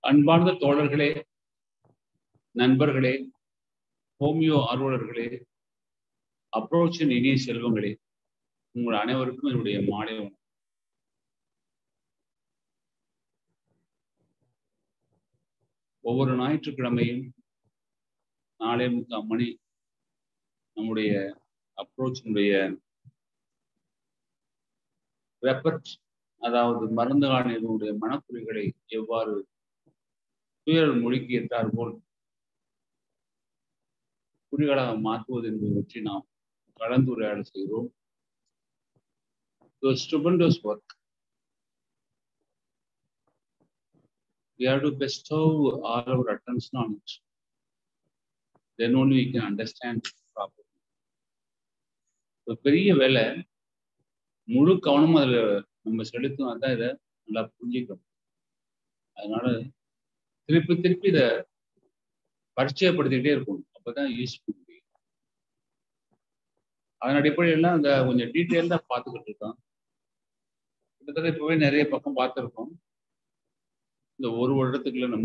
அன்பார்ந்த தோழர்களே நண்பர்களே ஹோமியோ ஆர்வலர்களே அப்ரோச்சின் இனிய செல்வங்களே உங்கள் அனைவருக்கும் என்னுடைய மாலை வணக்கம் ஒவ்வொரு ஞாயிற்றுக்கிழமையும் நாளே முக்கால் மணி நம்முடைய அப்ரோச்சினுடைய ரெப்பர்ட் அதாவது மருந்துகாணியினுடைய மனக்குறிகளை எவ்வாறு துயர் மொழிக்கு ஏற்றார் போல் குறிகளாக மாற்றுவது என்பதை பற்றி நாம் கலந்துரையாடல் செய்கிறோம் stupendous work we have to bestow all our attention on it. Then only we can understand properly. ஒரு பெரிய வேலை முழு கவனமும் அதில் நம்ம செலுத்தினா தான் இதை நல்லா புரிஞ்சுக்கணும் அதனால திருப்பி திருப்பி இதை பரிச்சயப்படுத்திக்கிட்டே இருக்கணும் அப்பதான் யூஸ் பண்ண முடியும் அதன் அடிப்படையில் அந்த கொஞ்சம் டீட்டெயில்டாக பார்த்துக்கிட்டு இருக்கோம் கிட்டத்தட்ட இப்போவே நிறைய பக்கம் பார்த்துருக்கோம் இந்த ஒரு வருடத்துக்குள்ள நம்ம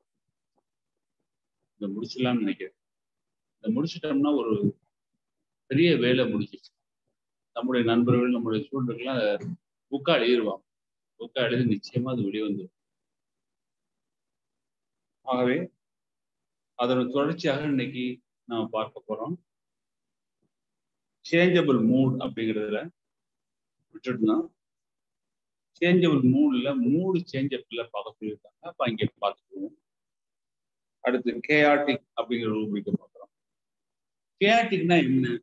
இதை முடிச்சிடலாம்னு நினைக்கிறேன் இதை முடிச்சிட்டோம்னா ஒரு பெரிய வேலை முடிச்சிச்சு நம்முடைய நண்பர்கள் நம்முடைய ஸ்டூடெண்ட்கள்லாம் புக்கா எழுதிடுவாங்க புக்கா எழுதி நிச்சயமா அது வெளியே வந்துடும் ஆகவே அதோட தொடர்ச்சியாக இன்னைக்கு நாம பார்க்க போறோம் சேஞ்சபிள் மூட் அப்படிங்கிறதுல விட்டுட்டுனா சேஞ்சபிள் மூட்ல மூடு சேஞ்சபிள்ல பார்க்க சொல்லியிருக்காங்க அப்ப இங்க பார்த்துக்குவோம் அடுத்து கேஆர்டிக் அப்படிங்கிற ரூபிக்க பார்க்குறோம் கேஆர்டிக்னா என்ன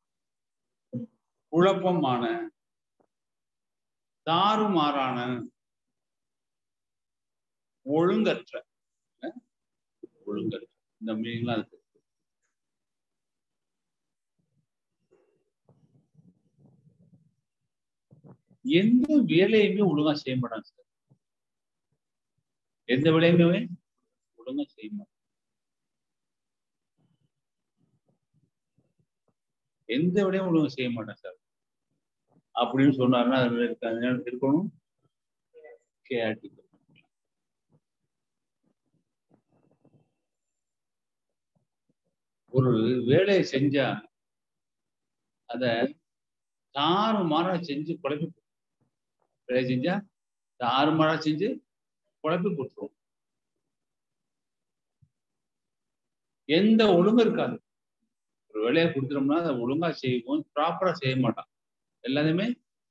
குழப்பமான தாறுமாறான ஒழுங்கற்ற ஒழுங்கற்ற இந்த மீனிங்லாம் இருக்கு எந்த வேலையுமே ஒழுங்கா செய்ய மாட்டாங்க சார் எந்த வேலையுமே ஒழுங்கா செய்ய மாட்டாங்க எந்த வேலையும் ஒழுங்கா செய்ய மாட்டேன் சார் அப்படின்னு சொன்னாருன்னா அது இருக்கணும் கேஆர்டி ஒரு வேலையை செஞ்சா அத தாறு மாறா செஞ்சு குழப்பி வேலை செஞ்சா தாறு மாறா செஞ்சு குழப்பி போட்டுருவோம் எந்த ஒழுங்கும் இருக்காது ஒரு வேலையை கொடுத்துட்டோம்னா அதை ஒழுங்கா செய்வோம் ப்ராப்பரா செய்ய மாட்டான் எல்லாத்தையுமே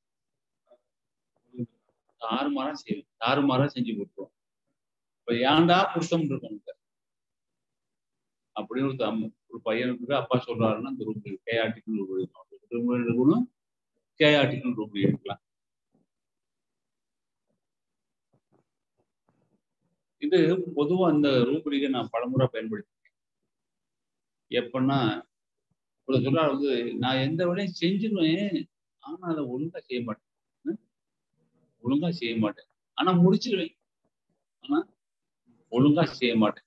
தாறுமாறா செய்வோம் தாறுமாறா செஞ்சு கொடுத்துருவோம் இப்ப ஏன்டா கொடுத்தோம் இருக்கணும் அப்படின்னு ஒரு அம்மா ஒரு பையனுக்கு அப்பா சொல்றாருன்னா அந்த ரூம் கே ஆர்டிக்கல் ரூம் எடுக்கணும் கே ஆர்டிக்கல் ரூம் எடுக்கலாம் இது பொதுவா அந்த ரூபடிக்கை நான் பலமுறை பயன்படுத்திருக்கேன் எப்பன்னா ஒரு சொல்றாரு வந்து நான் எந்த வேலையும் செஞ்சிருவேன் ஆனா அதை ஒழுங்கா செய்ய மாட்டேன் ஒழுங்கா செய்ய மாட்டேன் ஆனா முடிச்சிருவேன் ஆனா ஒழுங்கா செய்ய மாட்டேன்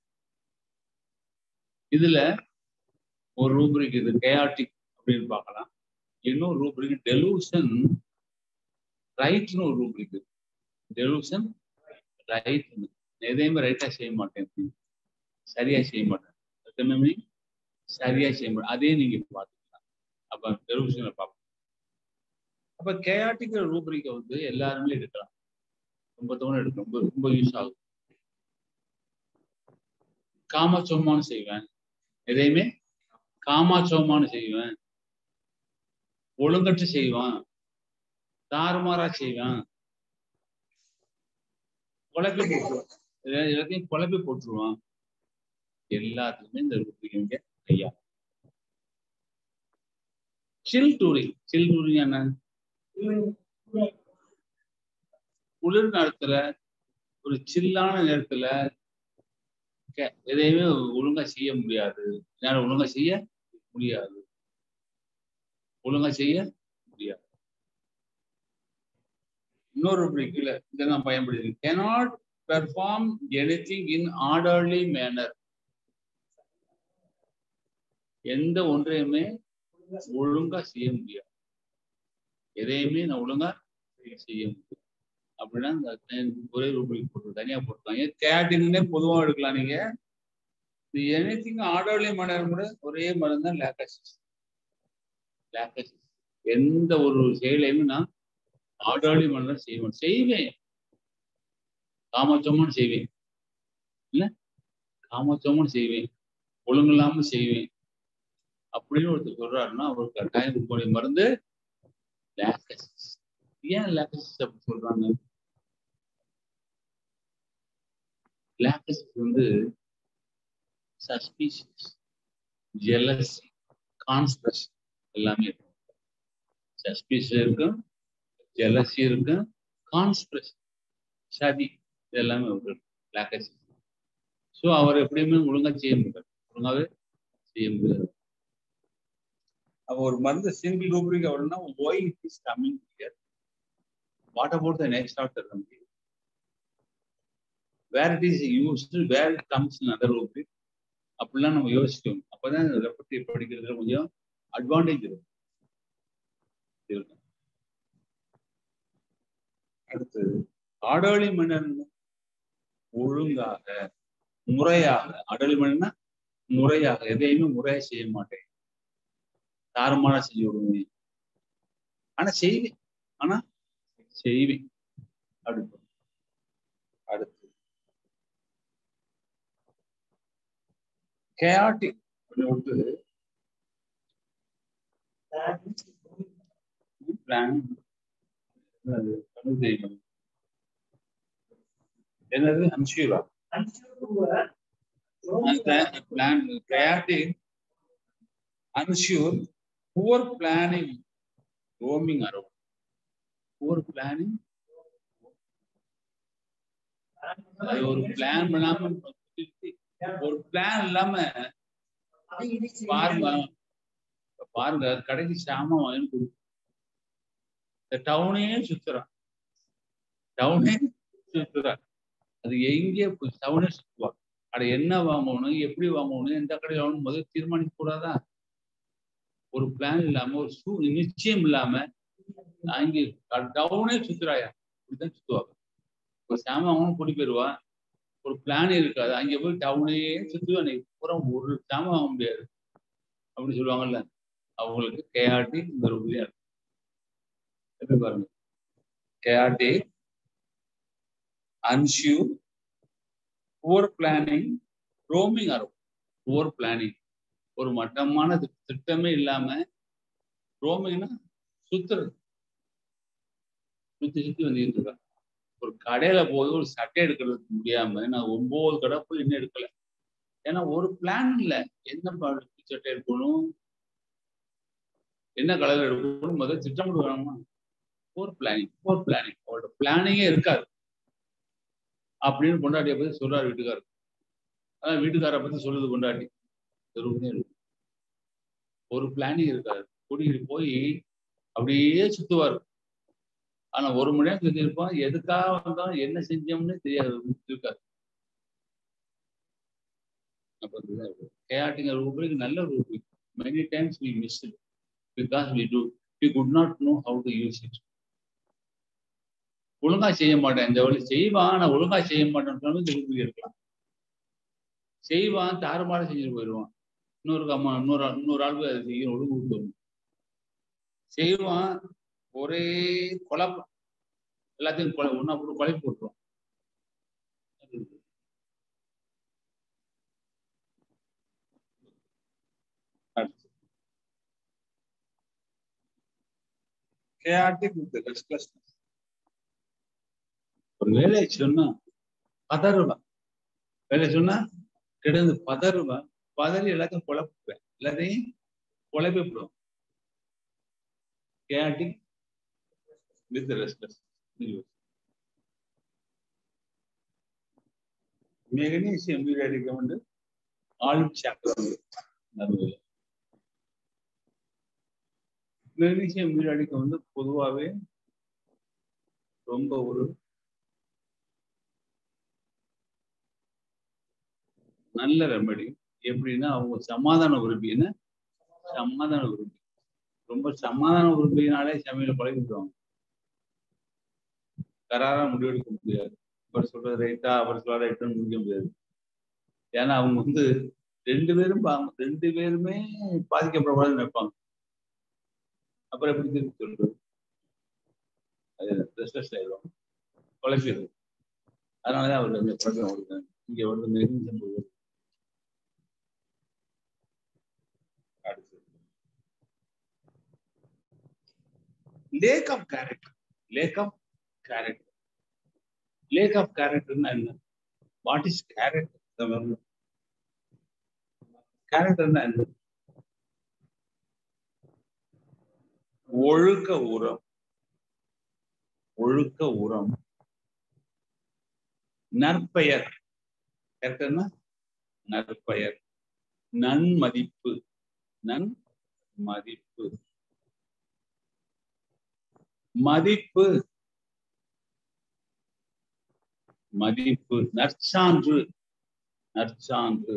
இதுல ஒரு ரூபரிக் இது கேஆட்டிக் அப்படின்னு பார்க்கலாம் இன்னொரு ரூபரிக் டெலூஷன் ரைட்னு ஒரு ரூபரிக் டெலூஷன் ரைட் எதையுமே ரைட்டா செய்ய மாட்டேன் சரியா செய்ய மாட்டேன் எப்பவுமே சரியா செய்ய மாட்டேன் அதே நீங்க பார்த்துக்கலாம் அப்ப டெலிவிஷன்ல பார்ப்போம் அப்ப கேஆட்டிக் ரூபரிக்கை வந்து எல்லாருமே எடுக்கலாம் ரொம்ப தவணை எடுக்கும் ரொம்ப ரொம்ப யூஸ் ஆகும் காமச்சோமானு செய்வேன் எதையுமே காமாச்சோமானு செய்வேன் ஒழுங்கற்று செய்வான் தாறுமாறா செய்வான் குழப்பி போட்டுருவான் எல்லாத்தையும் குழப்பி போட்டுருவான் எல்லாத்துக்குமே இந்த ரூபிங்க ஐயா சில் டூரிங் சில் டூரிங் என்ன குளிர் நேரத்துல ஒரு சில்லான நேரத்துல எதையுமே ஒழுங்கா செய்ய முடியாது என்னால ஒழுங்கா செய்ய முடியாது ஒழுங்கா செய்ய முடியாது இன்னொரு கீழே இதை நான் பயன்படுத்தி cannot perform anything in orderly manner எந்த ஒன்றையுமே ஒழுங்கா செய்ய முடியாது எதையுமே நான் ஒழுங்கா செய்ய முடியும் அப்படின்னா இந்த ஒரே ரூபாய்க்கு போட்டு தனியா போட்டுருக்காங்க கேட்டிங்னே பொதுவா எடுக்கலாம் நீங்க இது எனிதிங் ஆர்டர்லி மன்னர் கூட ஒரே மருந்து தான் லேக்கசிஸ் லேக்கசிஸ் எந்த ஒரு செயலையுமே நான் ஆர்டர்லி மன்னர் செய்வேன் செய்வேன் காமச்சோமன்னு செய்வேன் இல்ல காமச்சோமன்னு செய்வேன் ஒழுங்கு இல்லாம செய்வேன் அப்படின்னு ஒருத்தர் சொல்றாருன்னா அவருக்கு கட்டாயம் இருக்கக்கூடிய மருந்து லேக்கசிஸ் ஏன் லேக்கசிஸ் அப்படி சொல்றாங்க லேக்கசிஸ் வந்து சஸ்பீஷியஸ் ஜெலசி கான்ஸ்பிரஷன் எல்லாமே இருக்கும் சஸ்பீஷியஸ் இருக்கும் ஜெலசி இருக்கும் கான்ஸ்பிரஷன் சதி இது எல்லாமே இருக்கும் லேக்கசிஸ் ஸோ அவர் எப்படியுமே ஒழுங்கா செய்ய முடியாது ஒழுங்காவே செய்ய முடியாது அப்போ ஒரு மருந்து சிங்கிள் ரூபிக் அப்படின்னா why it is coming here what about the next after கம்பி where it is used where it comes in other rubric அப்படிலாம் நம்ம யோசிக்கணும் அப்பதான் ரெப்பட்டி படிக்கிறதுல கொஞ்சம் அட்வான்டேஜ் இருக்கும் இருக்கும் அடுத்து ஆடோலி மன்னர் ஒழுங்காக முறையாக ஆடோலி மன்னர்னா முறையாக எதையுமே முறையா செய்ய மாட்டேன் தாரமான செஞ்சு விடுவேன் ஆனா செய்வேன் ஆனா செய்வேன் அப்படி அடுத்து கேஆட்டிக் விட்டு பிளான் என்னது தமிழ் தெரியும் என்னது அன்ஷூரா plan chaotic unsure, poor planning, roaming around. Poor planning. அது ஒரு பிளான் பண்ணாம ஒரு பிளான் இல்லாம பாருங்க பாருங்க கடைக்கு சாமான் வாங்கி கொடுக்கும் இந்த டவுனே சுத்துறான் டவுனே சுத்துறான் அது எங்கே டவுனே சுத்துவா அட என்ன வாங்கணும் எப்படி வாங்கணும் எந்த கடையில் வாங்கணும் முதல்ல தீர்மானிக்க கூடாதா ஒரு பிளான் இல்லாம ஒரு சூ நிச்சயம் இல்லாம அங்கே டவுனே சுத்துறாயா இப்படிதான் சுத்துவாங்க ஒரு சாமான் கூட்டி போயிருவா ஒரு பிளான் இருக்காது அங்க போய் டவுனே சுத்துவா நீ பூரா ஒரு சாமான் வாங்க முடியாது அப்படி சொல்லுவாங்கல்ல அவங்களுக்கு கேஆர்டி இந்த ரூபியா இருக்கு பாருங்க கேஆர்டி அன்ஷூ புவர் பிளானிங் ரோமிங் அரோ புவர் பிளானிங் ஒரு மட்டமான திட்டமே இல்லாம ரோமிங்னா சுத்துறது சுத்தி சுத்தி வந்துட்டு இருக்கா ஒரு கடையில போய் ஒரு சட்டை எடுக்கிறதுக்கு முடியாம நான் ஒன்பது கடை போய் இன்னும் எடுக்கல ஏன்னா ஒரு பிளான் இல்ல என்ன சட்டை எடுக்கணும் என்ன கலர் எடுக்கணும் முதல்ல திட்டமிட்டு வேணுமா போர் பிளானிங் போர் பிளானிங் அவரோட பிளானிங்கே இருக்காது அப்படின்னு கொண்டாடிய பத்தி சொல்றாரு வீட்டுக்காரர் அதான் வீட்டுக்காரை பத்தி சொல்லுது கொண்டாடி ஒரு பிளானிங் இருக்காது கூட்டிகிட்டு போய் அப்படியே சுத்துவார் ஆனா ஒரு மணி நேரம் சுத்தி இருப்பான் எதுக்காக வந்தோம் என்ன செஞ்சோம்னு தெரியாது இருக்காது கேஆட்டிங்க ரூபிக் நல்ல rubric many times we miss it because we do we could not know how to use it ஒழுங்கா செய்ய மாட்டேன் இந்த வழி செய்வான் ஆனா ஒழுங்கா செய்ய மாட்டேன்னு திருப்பி இருக்கலாம் செய்வான் தாறுமாற செஞ்சுட்டு போயிடுவான் இன்னொரு அம்மா இன்னொரு இன்னொரு ஆள் அதை செய்ய ஒழுங்கு விட்டுருவோம் செய்வான் ஒரே குழப்பம் எல்லாத்தையும் கொலை ஒன்னா போட்டு கொலை போட்டுருவோம் chaotic with the restlessness. ஒரு வேலையை சொன்னா பதறுவா வேலை சொன்னா கிடந்து பதறுவா பதறி எல்லாத்தையும் குழப்புவேன் எல்லாத்தையும் குழப்பிவிடும் chaotic with the restless magnesium பீரியாடிக்கம் வந்து ஆளும் சாக்கரம் நடுவில் மெக்னீசியம் பீரியாடிக்கம் வந்து பொதுவாகவே ரொம்ப ஒரு நல்ல ரெமடி எப்படின்னா அவங்க சமாதான விரும்பின்னு சமாதான விரும்பி ரொம்ப சமாதான விரும்பினாலே சமையல பழகிடுவாங்க கராரா முடிவெடுக்க முடியாது அவர் சொல்றது ரைட்டா அவர் சொல்ற ரைட்டான்னு முடிக்க முடியாது ஏன்னா அவங்க வந்து ரெண்டு பேரும் பா- ரெண்டு பேருமே பாதிக்கப்படக்கூடாதுன்னு நினைப்பாங்க அப்புறம் எப்படி திருப்பி சொல்றது அது ரெஸ்ட்லெஸ் ஆயிடும் குழப்பிடும் அதனாலதான் அவர் அந்த பழக்கம் கொடுத்தாங்க இங்க வந்து நெருங்கி சம்பவம் அடுத்து lack of character lack of character lack of கேரக்டர்னா என்ன வாட் இஸ் கேரக்டர் கேரக்டர்னா என்ன ஒழுக்க உரம் ஒழுக்க உரம் நற்பெயர் கேரக்டர்னா நற்பெயர் நன்மதிப்பு நன்மதிப்பு மதிப்பு மதிப்பு நற்சான்று நற்சான்று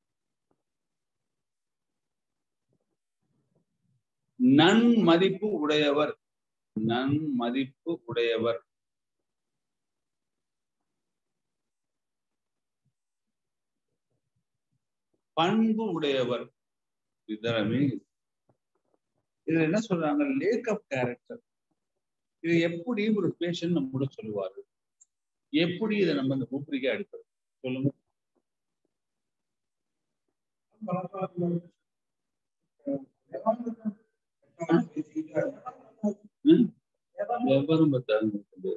நன்மதிப்பு உடையவர் நன்மதிப்பு உடையவர் பண்பு உடையவர் இதரமே இதுல என்ன சொல்றாங்க லேக் ஆஃப் கேரக்டர் இது எப்படி ஒரு பேஷண்ட் நம்மளோட சொல்லுவாரு எப்படி இதை நம்ம இந்த ரூப்ரிக்கா எடுக்கிறது சொல்லுங்க ம்? விவரம் பத்தாது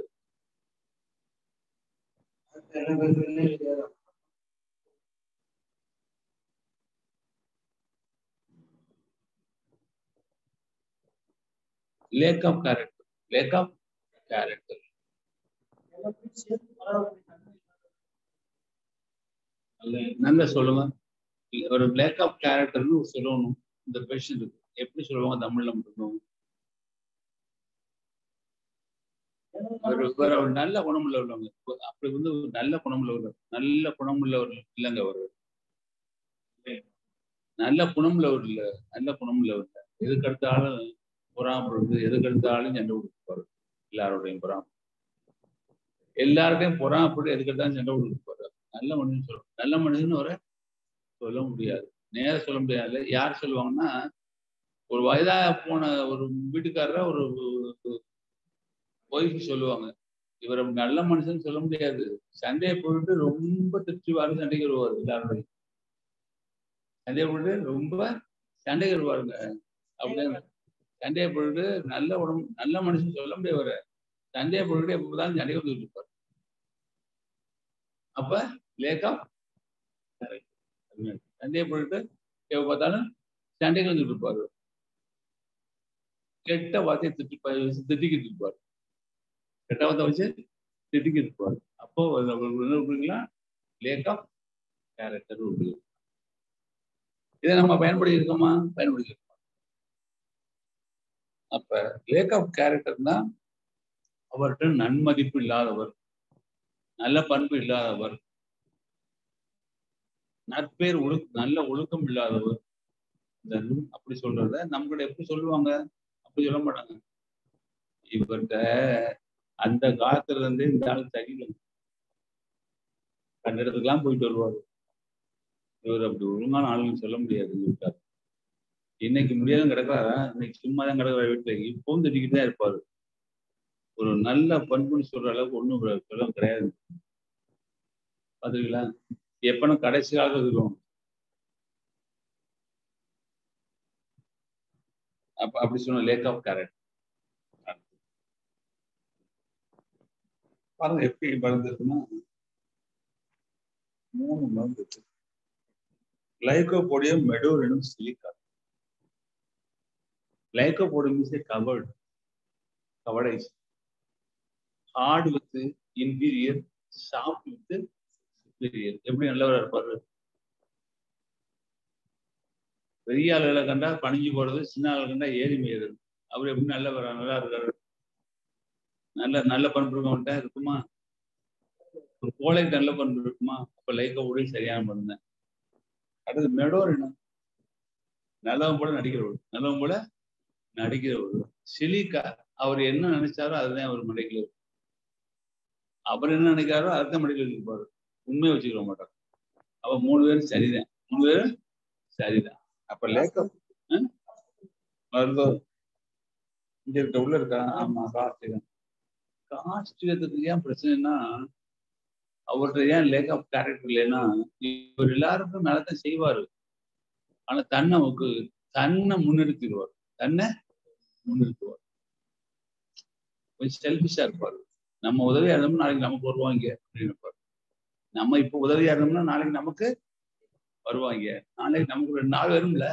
lack of character lack of character நல்ல சொல்லுங்க ஒரு லேக் ஆஃப் கேரக்டர்னு சொல்லணும் இந்த பேஷண்ட் எப்படி சொல்லுவாங்க தமிழ்ல மட்டும் ஒரு ஒரு ஒரு நல்ல குணமுள்ள உள்ளவங்க அப்படி வந்து ஒரு நல்ல குணமுள்ள ஒரு நல்ல குணமுள்ளவர் இல்லைங்க அவர் நல்ல குணமுள்ளவர் இல்ல நல்ல குணமுள்ளவர் இல்ல எதுக்கு எடுத்தாலும் பொறாமப்படுறது எதுக்கு எடுத்தாலும் சண்டை கொடுப்பாரு எல்லாரோடையும் பொறாம எல்லாருக்கையும் பொறாமப்பட்டு எதுக்கு எடுத்தாலும் சண்டை கொடுப்பாரு நல்ல மனுஷன் சொல்ல நல்ல மனுஷன் வர சொல்ல முடியாது நேர சொல்ல முடியாது யார் சொல்லுவாங்கன்னா ஒரு வயதா போன ஒரு வீட்டுக்காரர ஒரு ஒய்ஃப் சொல்லுவாங்க இவர் நல்ல மனுஷன் சொல்ல முடியாது சண்டையை போட்டு ரொம்ப திருச்சிவாரு சண்டைக்கு வருவார் எல்லாருடைய சண்டையை போட்டு ரொம்ப சண்டைக்கு வருவாருங்க அப்படின்னு சண்டையை போட்டு நல்ல உடம்பு நல்ல மனுஷன் சொல்ல முடியாது சண்டையை போட்டு எப்படிதான் சண்டைக்கு வந்துட்டு இருப்பார் அப்ப லேக்கா சண்டையை போட்டு எப்ப பார்த்தாலும் சண்டைக்கு வந்துட்டு இருப்பாரு கெட்ட வார்த்தையை திட்டி திட்டிக்கிட்டு இருப்பார் கெட்ட வார்த்தை வச்சு திட்டிக்கிட்டு இருப்பார் அப்போ என்ன விடுறீங்களா லேக் ஆஃப் கேரக்டர் விடுறது இதை நம்ம பயன்படுத்தி இருக்கோமா பயன்படுத்தி இருக்கோம் அப்ப லேக் ஆஃப் கேரக்டர்னா அவர்கிட்ட நன்மதிப்பு இல்லாதவர் நல்ல பண்பு இல்லாதவர் நற்பேர் ஒழு நல்ல ஒழுக்கம் இல்லாதவர் அப்படி சொல்றத நம்மகிட்ட எப்படி சொல்லுவாங்க அப்படி சொல்ல மாட்டாங்க இவர்கிட்ட அந்த காலத்துல இருந்தே இந்த ஆள் சரியில்லை கண்ட இடத்துக்குலாம் போயிட்டு வருவாரு இவர் அப்படி ஒழுங்கான ஆளுன்னு சொல்ல முடியாது இருக்காரு இன்னைக்கு முடியாதும் கிடக்குறாரா இன்னைக்கு சும்மா தான் கிடக்குற வீட்டுல இப்பவும் திட்டிக்கிட்டு தான் இருப்பாரு ஒரு நல்ல பண்புன்னு சொல்ற அளவுக்கு ஒண்ணும் சொல்ல கிடையாது பாத்துருக்கீங்களா எப்பனும் கடைசி காலத்துல இருக்கும் அப்ப அப்படி சொன்ன லேக் ஆஃப் கேரட் பாருங்க எப்படி மறந்துருக்குன்னா மூணு மருந்து இருக்கு glycopodium medorinum silica glycopodium is a covered covered ice hard with inferior soft with superior எப்படி நல்லவரா இருப்பாரு பெரிய ஆளுகளை கண்டா பணிஞ்சு போறது சின்ன ஆளுகளை கண்டா ஏறி மேயுறது அவர் எப்படி நல்லவரா நல்லா இருக்காரு நல்ல நல்ல பண்பு இருக்கவன்ட்ட இருக்குமா ஒரு கோழைக்கு நல்ல பண்பு இருக்குமா அப்ப லைக்க உடைய சரியான பண்ணுங்க அடுத்து மெடோரினம் நல்லவன் போல நடிக்கிறவர் நல்லவன் போல நடிக்கிறவர் சிலிக்கா அவர் என்ன நினைச்சாரோ அதுதான் அவர் மடைக்கல அவர் என்ன நினைக்கிறாரோ அர்த்தம் மடியில் இருப்பாரு உண்மையை வச்சுக்கிற மாட்டார் அப்ப மூணு பேரும் சரிதான் மூணு பேரும் சரிதான் அப்ப லேக்கம் வருதோ இங்க இருக்க உள்ள இருக்கா ஆமா காஸ்டிகம் காஸ்டிகத்துக்கு ஏன் பிரச்சனைனா அவர்கிட்ட ஏன் லேக் ஆஃப் கேரக்டர் இல்லைன்னா இவர் எல்லாருக்கும் நல்லதான் செய்வாரு ஆனா தன்னை அவருக்கு தன்னை முன்னெடுத்துடுவார் தன்னை முன்னெடுத்துவார் கொஞ்சம் செல்பிஷா இருப்பாரு நம்ம உதவியா இருந்தோம்னா நாளைக்கு நமக்கு வருவாங்க அப்படின்னு இருப்பாரு நம்ம இப்ப உதவியா இருந்தோம்னா நாளைக்கு நமக்கு வருவாங்க நாளைக்கு நமக்கு ரெண்டு நாள் வரும்ல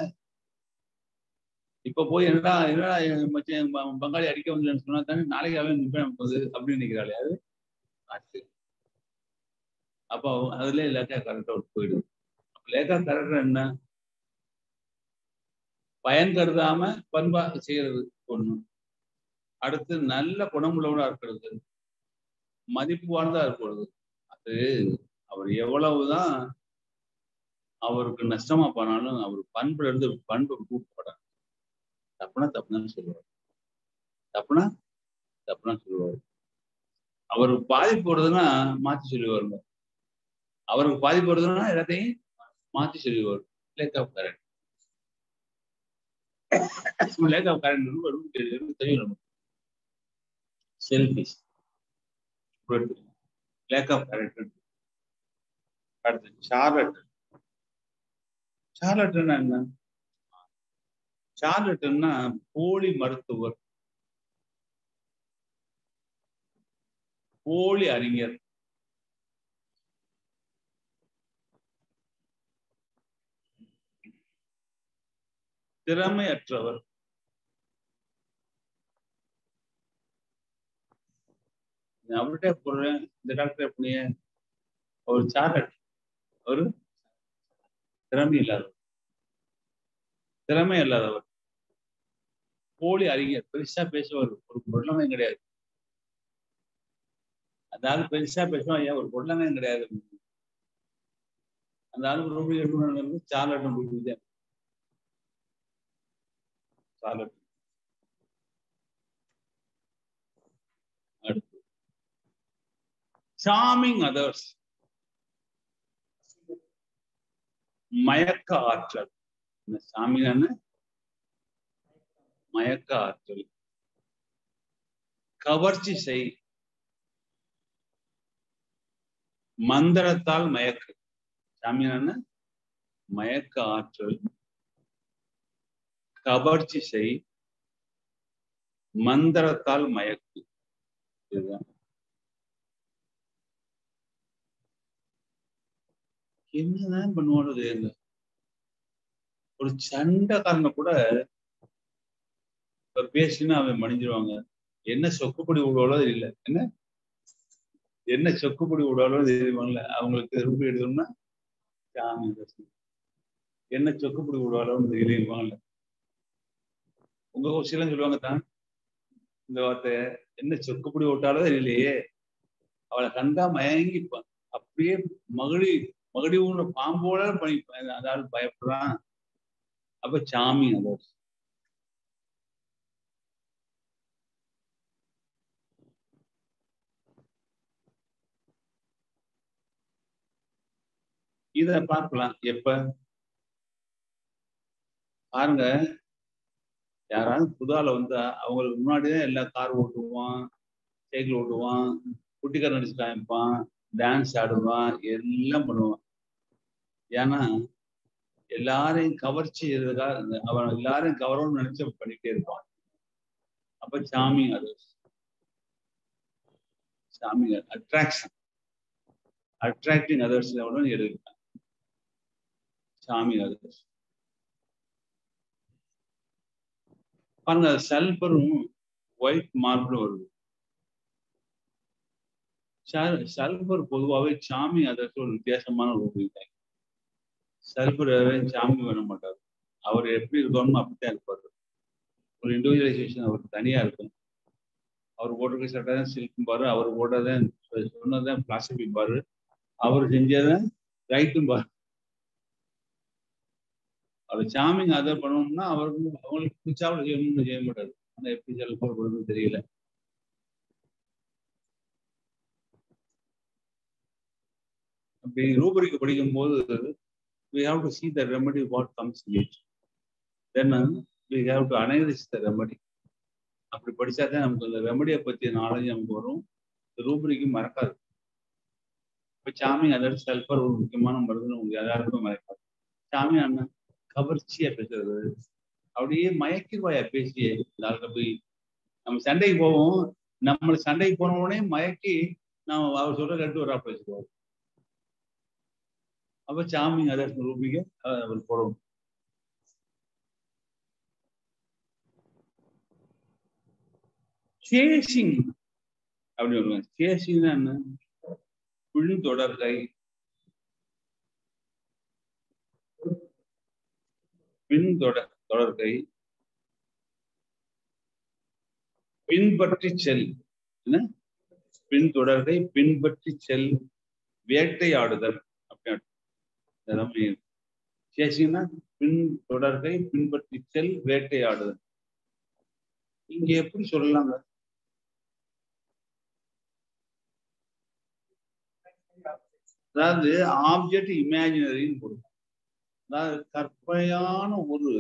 இப்ப போய் என்னடா என்னடா மச்சான் பங்காளி அடிக்க வந்து சொன்னா தானே நாளைக்கு அவன் நிப்பேன் நமக்கு வந்து அப்படின்னு நினைக்கிறாள் யாரு ஆச்சு அப்போ அதுல லேக்கா கரெக்டா போயிடுது லேக்கா கரெக்டா என்ன பயன் கருதாம பண்பா செய்யறது ஒண்ணு அடுத்து நல்ல குணமுள்ளவனா இருக்கிறது மதிப்புவானதா இருக்கிறது அது அவர் எவ்வளவுதான் அவருக்கு நஷ்டமா போனாலும் அவர் பண்புல இருந்து பண்பு கூப்பிட தப்புனா தப்புதான் சொல்லுவார் தப்புனா தப்புனா சொல்லுவார் அவருக்கு பாதிப்பு வருதுன்னா மாத்தி சொல்லுவாருங்க அவருக்கு பாதிப்பு வருதுன்னா எல்லாத்தையும் மாத்தி சொல்லுவார் lack of current lack of current தெரியும் நமக்கு செல்ஃபிஷ் லேக் ஆஃப் கரண்ட் அடுத்து சார்லட் சார்லட்னா என்ன சார்லட்னா போலி மருத்துவர் போலி அறிஞர் திறமையற்றவர் அவர்கிட்ட போடுறேன் இந்த டாக்டர் எப்படி ஒரு சார்லட் ஒரு திறமை இல்லாதவர் திறமை இல்லாதவர் போலி அறிஞர் பெருசா பேசுவார் ஒரு பொருளமே கிடையாது அந்த ஆள் பெருசா பேசுவான் ஏன் ஒரு பொருளமே கிடையாது அந்த ஆளுக்கு ரொம்ப எழுபது சார்லட்டும் கொடுக்குது சார்லட் அடுத்து சாமிங் அதர்ஸ் மயக்க ஆற்றல் இந்த சாமியான மயக்க ஆற்றல் கவர்ச்சி செய் மந்திரத்தால் மயக்கு சாமியான மயக்க ஆற்றல் கவர்ச்சி செய் மந்திரத்தால் மயக்கு இதுதான் என்னதான் பண்ணுவானோ தெரியல ஒரு சண்டைக்காரனை கூட இப்ப பேசினா அவன் மணிஞ்சிருவாங்க என்ன சொக்குப்படி விடுவாளோ தெரியல என்ன என்ன சொக்குப்படி விடுவாளோ தெரியுவாங்கல்ல அவங்களுக்கு ரூபாய் எடுக்கணும்னா சாமி என்ன சொக்குப்படி விடுவாளோன்னு தெரியவாங்கல்ல உங்க சிலம் சொல்லுவாங்க தான் இந்த வார்த்தை என்ன சொக்குப்படி விட்டாலோ தெரியலையே அவளை கண்டா மயங்கிப்பான் அப்படியே மகிழி மகடி ஊன பாம்போட பண்ணி அதாவது பயப்படுறான் அப்ப சாமி அதோ இத பார்க்கலாம் எப்ப பாருங்க யாராவது புதால வந்தா அவங்களுக்கு முன்னாடிதான் எல்லா கார் ஓட்டுவான் சைக்கிள் ஓட்டுவான் குட்டிக்கார நடிச்சு காமிப்பான் டான்ஸ் ஆடுவான் எல்லாம் பண்ணுவான் ஏன்னா எல்லாரையும் கவர்ச்சி அவன் எல்லாரையும் கவரணும்னு நினைச்சு பண்ணிட்டே இருப்பான் அப்ப சாமி அது சாமி அட்ராக்ஷன் அட்ராக்டிங் அதர்ஸ் எவ்வளவு எடுக்கிறான் சாமி அதர்ஸ் பாருங்க சல்பரும் ஒயிட் மார்பிளும் வருது சல்பர் பொதுவாகவே சாமி அதற்கு ஒரு வித்தியாசமான ஒரு உபயோகம் சல்பர் சாமி பண்ண மாட்டார் அவர் எப்படி இருக்கணுமோ அப்படித்தான் இருப்பார் ஒரு இண்டிவிஜுவலைசேஷன் அவருக்கு தனியா இருக்கும் அவர் போட்டிருக்க சட்டை தான் சில்க்கும்பாரு அவர் போட்டதான் சொன்னதான் பிளாஸ்டிக் பாரு அவர் செஞ்சதான் ரைட்டும் பாரு அவர் சாமிங் அதை பண்ணணும்னா அவருக்கு அவங்களுக்கு பிடிச்சாவில் செய்யணும்னு செய்ய மாட்டாரு ஆனா எப்படி சல்பர் போடுறது தெரியல அப்படி ரூபரிக்கு படிக்கும் போது we have to see the remedy what comes in it then uh, we have to analyze the remedy அப்படி படிச்சா தான் நமக்கு அந்த ரெமடியை பற்றிய நாலேஜ் நமக்கு வரும் ரூபரிக்கு மறக்காது இப்போ சாமி அதாவது சல்பர் ஒரு முக்கியமான மருந்து உங்களுக்கு எல்லாருக்கும் மறக்காது சாமி அண்ணன் கவர்ச்சியா பேசுறது அப்படியே மயக்கிடுவாயா பேசியே எல்லாருக்கும் போய் நம்ம சண்டைக்கு போவோம் நம்மள சண்டைக்கு போன உடனே மயக்கி நான் அவர் சொல்ற கட்டு வரா பேசுவோம் அப்ப சாமி அதற்கு ரூபிக்க அவர் போடணும் சேஷிங் அப்படி வருவாங்க சேஷிங்னா என்ன பின் தொடர்கை பின் தொடர் தொடர்கை பின்பற்றி செல் என்ன பின் தொடர்கை பின்பற்றி செல் வேட்டையாடுதல் அப்படின்னு சேஷிங்கன்னா பின் தொடர்கை பின்பற்றி செல் வேட்டையாடுதல் இங்க எப்படி சொல்லலாங்க அதாவது ஆப்ஜெக்ட் இமேஜினரின்னு கொடுக்கும் அதாவது கற்பனையான ஒரு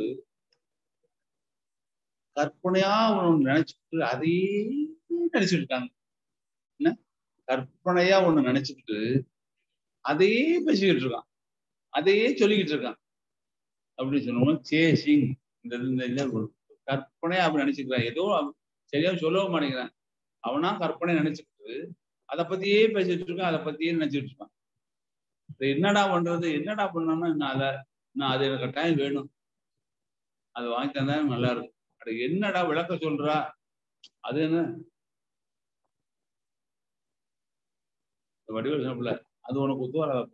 கற்பனையா ஒண்ணு நினைச்சுக்கிட்டு அதையே நினைச்சிட்டு இருக்காங்க என்ன கற்பனையா ஒண்ணு நினைச்சுக்கிட்டு அதையே பேசிக்கிட்டு இருக்கான் அதையே சொல்லிக்கிட்டு இருக்கான் அப்படின்னு சொன்னோம் சேசிங் இந்த இந்த கற்பனையா அப்படி நினைச்சுக்கிறான் ஏதோ சரியா சொல்லவும் மாட்டேங்கிறான் அவனா கற்பனை நினைச்சுக்கிட்டு அதை பத்தியே பேசிட்டு இருக்கான் அதை பத்தியே நினைச்சிட்டு இருக்கான் என்னடா பண்றது என்னடா பண்ணோம்னா நான் அதை நான் அது எனக்கு கட்டாயம் வேணும் அதை வாங்கி தந்தா நல்லா இருக்கும் அட என்னடா விளக்க சொல்றா அது என்ன வடிவல் சொன்னல அது உனக்கு ஒத்து வராதப்ப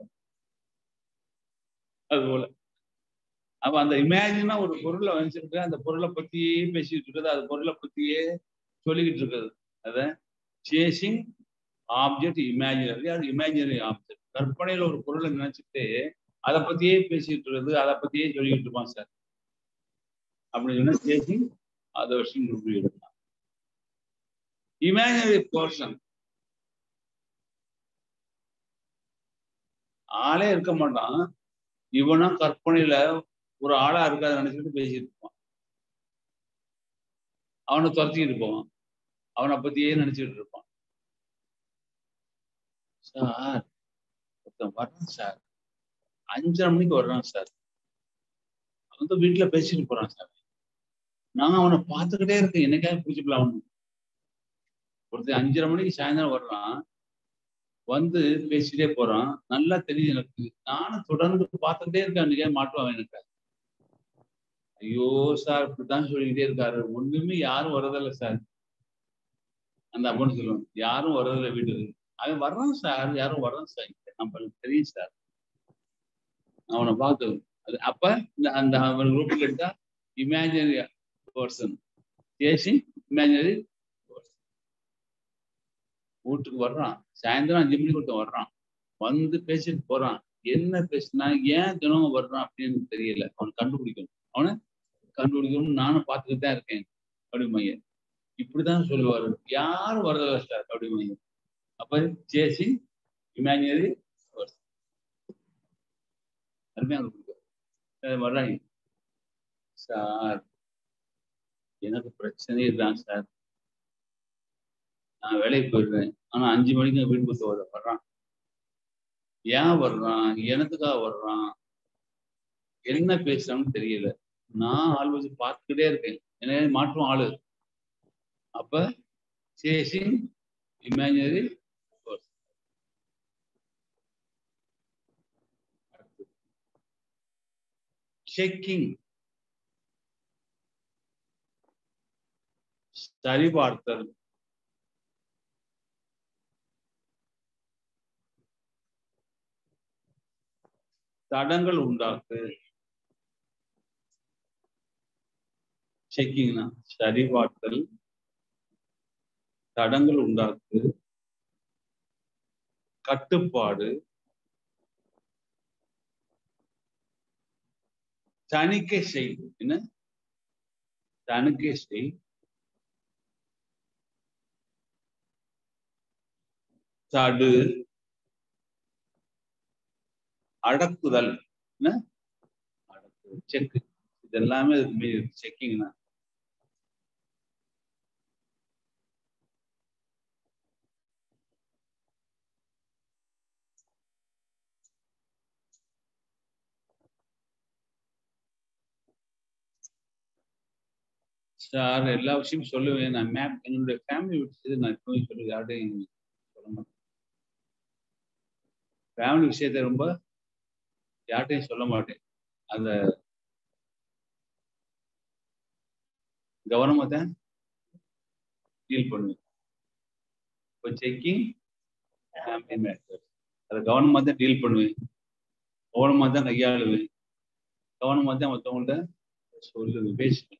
அது போல அப்ப அந்த இமேஜினா ஒரு பொருளை வச்சுக்கிட்டு அந்த பொருளை பத்தியே பேசிட்டு இருக்குது அது பொருளை பத்தியே சொல்லிக்கிட்டு இருக்குது அத சேசிங் ஆப்ஜெக்ட் இமேஜினரி அது இமேஜினரி ஆப்ஜெக்ட் கற்பனையில ஒரு பொருளை நினைச்சிட்டு அதை பத்தியே பேசிட்டு இருக்குது அதை பத்தியே சொல்லிக்கிட்டு இருப்பான் சார் அப்படின்னு சொன்னா சேசிங் அதை வருஷம் எடுக்கலாம் இமேஜினரி பர்சன் ஆளே இருக்க மாட்டான் இவனா கற்பனையில ஒரு ஆளா இருக்காத நினைச்சுட்டு பேசிட்டு இருப்பான் அவனை துரத்திக்கிட்டு போவான் அவனை பத்தியே நினைச்சுட்டு இருப்பான் சார் ஒருத்தன் வர்றான் சார் அஞ்சரை மணிக்கு வர்றான் சார் வந்து வீட்டுல பேசிட்டு போறான் சார் நான் அவனை பார்த்துக்கிட்டே இருக்கேன் என்னைக்காவது பிடிச்சிக்கலாம் அவனு ஒருத்தர் அஞ்சரை மணிக்கு சாயந்தரம் வர்றான் வந்து பேசிட்டே போறான் நல்லா தெரியுது எனக்கு நானும் தொடர்ந்து பார்த்துட்டே இருக்கேன் அன்னைக்கே மாட்டுவான் எனக்கு ஐயோ சார் இப்படித்தான் சொல்லிக்கிட்டே இருக்காரு ஒண்ணுமே யாரும் வர்றதில்ல சார் அந்த அப்படின்னு சொல்லுவான் யாரும் வர்றதில்ல வீட்டுக்கு அவன் வர்றான் சார் யாரும் வர்றான் சார் நம்மளுக்கு தெரியும் சார் அவனை பார்த்து அது அப்ப இந்த அந்த அவன் குரூப் எடுத்தா இமேஜினரி பர்சன் பேசி இமேஜினரி வீட்டுக்கு வர்றான் சாயந்தரம் அஞ்சு மணிக்கு ஒருத்தன் வர்றான் வந்து பேசிட்டு போறான் என்ன பேசினா ஏன் தினமும் வர்றான் அப்படின்னு தெரியல அவன் கண்டுபிடிக்கணும் அவனை கண்டுபிடிக்கணும்னு நானும் பார்த்துக்கிட்டு தான் இருக்கேன் அப்படிமைய இப்படிதான் சொல்லுவாரு யாரும் வரதில்ல சார் அப்படிமைய அப்ப சேசி இமேஜினரி அருமையாக வர்றாங்க சார் எனக்கு பிரச்சனையே தான் சார் நான் வேலைக்கு போயிடுறேன் ஆனா அஞ்சு மணிக்கு வீட்டு பத்து வர வர்றான் ஏன் வர்றான் எனத்துக்காக வர்றான் என்ன பேசுறான்னு தெரியல நான் ஆள் வச்சு பார்த்துக்கிட்டே இருக்கேன் என்ன மாற்றும் ஆளு அப்ப சேசிங் இமேஜினரி செக்கிங் சரிபார்த்தல் தடங்கள் உண்டாக்கு செக்கிங்னா சரிபார்த்தல் தடங்கள் உண்டாக்கு கட்டுப்பாடு தணிக்கை செய் என்ன தணிக்கை செய் தடு அடக்குதல் என்ன அடக்குதல் செக் இது எல்லாமே செக்கிங் தான் சார் எல்லா விஷயமும் சொல்லுவேன் நான் மேப் என்னுடைய ஃபேமிலி விஷயத்தை நான் எப்பவுமே சொல்லி யார்ட்டையும் சொல்ல மாட்டேன் ஃபேமிலி விஷயத்தை ரொம்ப யார்ட்டையும் சொல்ல மாட்டேன் அந்த கவனமாக தான் டீல் பண்ணுவேன் இப்போ செக்கிங் ஃபேமிலி மேட்டர் அதை கவனமாக தான் டீல் பண்ணுவேன் கவனமாக தான் கையாளுவேன் கவனமாக தான் மற்றவங்கள்ட்ட சொல்லுவேன் பேசுவேன்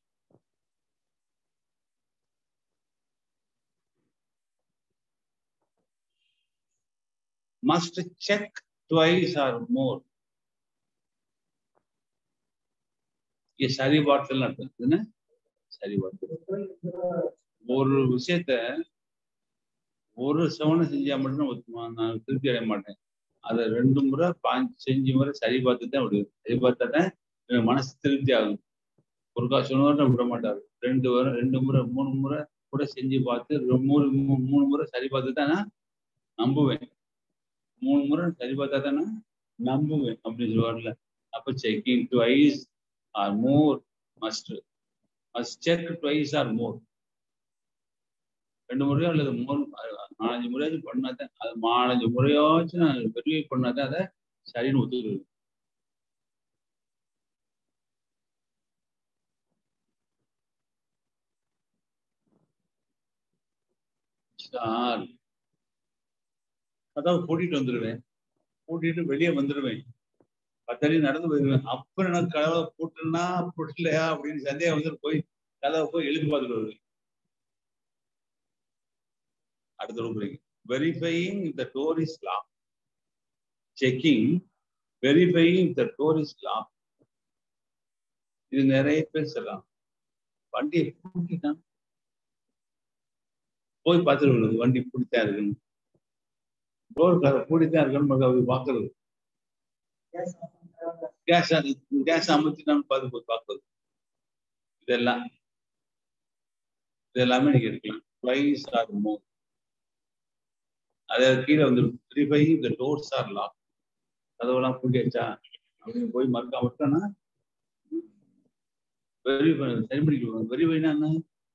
must check twice or more. இது சரி பாட்டில் அர்த்தம் என்ன சரி பாட்டில் ஒரு விஷயத்த ஒரு சவனை செஞ்சா மட்டும் நான் திருப்தி அடைய மாட்டேன் அதை ரெண்டு முறை பாஞ்சு செஞ்சு முறை சரி பார்த்து தான் விடுவேன் சரி பார்த்தா தான் எனக்கு மனசு திருப்தி ஆகும் ஒரு காசு சொன்னவரை விட மாட்டாரு ரெண்டு முறை ரெண்டு முறை மூணு முறை கூட செஞ்சு பார்த்து மூணு மூணு முறை சரி பார்த்து தான் நான் நம்புவேன் மூணு முறை சரி பார்த்தா தானே நம்புவேன் அப்படின்னு சொல்லுவார்ல அப்போ checking twice or more must must check twice or more ரெண்டு முறையோ அல்லது மூணு நாலஞ்சு முறையாச்சும் பண்ணாதான் அது நாலஞ்சு முறையாச்சும் நான் வெரிஃபை பண்ணாதான் அதை சரின்னு ஒத்துக்குவேன் சார் அதாவது கூட்டிட்டு வந்துடுவேன் கூட்டிட்டு வெளியே வந்துடுவேன் பத்தடி நடந்து போயிடுவேன் அப்ப எனக்கு கதவை போட்டுனா போட்டலையா அப்படின்னு சந்தேகம் வந்துட்டு போய் கதவை போய் எழுதி பார்த்துட்டு வருவேன் அடுத்த ரூபாய் verifying the door is lock checking verifying the door is lock இது நிறைய பேர் சொல்லலாம் வண்டியை பூட்டிட்டான் போய் பார்த்துட்டு வருது வண்டி பிடித்தா இருக்குன்னு டோர் கதை கூடித்தான் இருக்கணும் அப்படி பார்க்கறது கேஸ் கேஸ் அமுத்திட்டான்னு பார்த்து போய் பார்க்கறது இதெல்லாம் இது எல்லாமே நீங்க இருக்கலாம் ப்ரைஸ் ஆர் மோர் அதை கீழே வந்து த்ரீ இந்த டோர்ஸ் ஆர் லாக் கதவெல்லாம் பூட்டியாச்சா அப்படின்னு போய் மறுக்கா விட்டோன்னா வெரி சரி பண்ணிக்கலாம் வெரி வைனா என்ன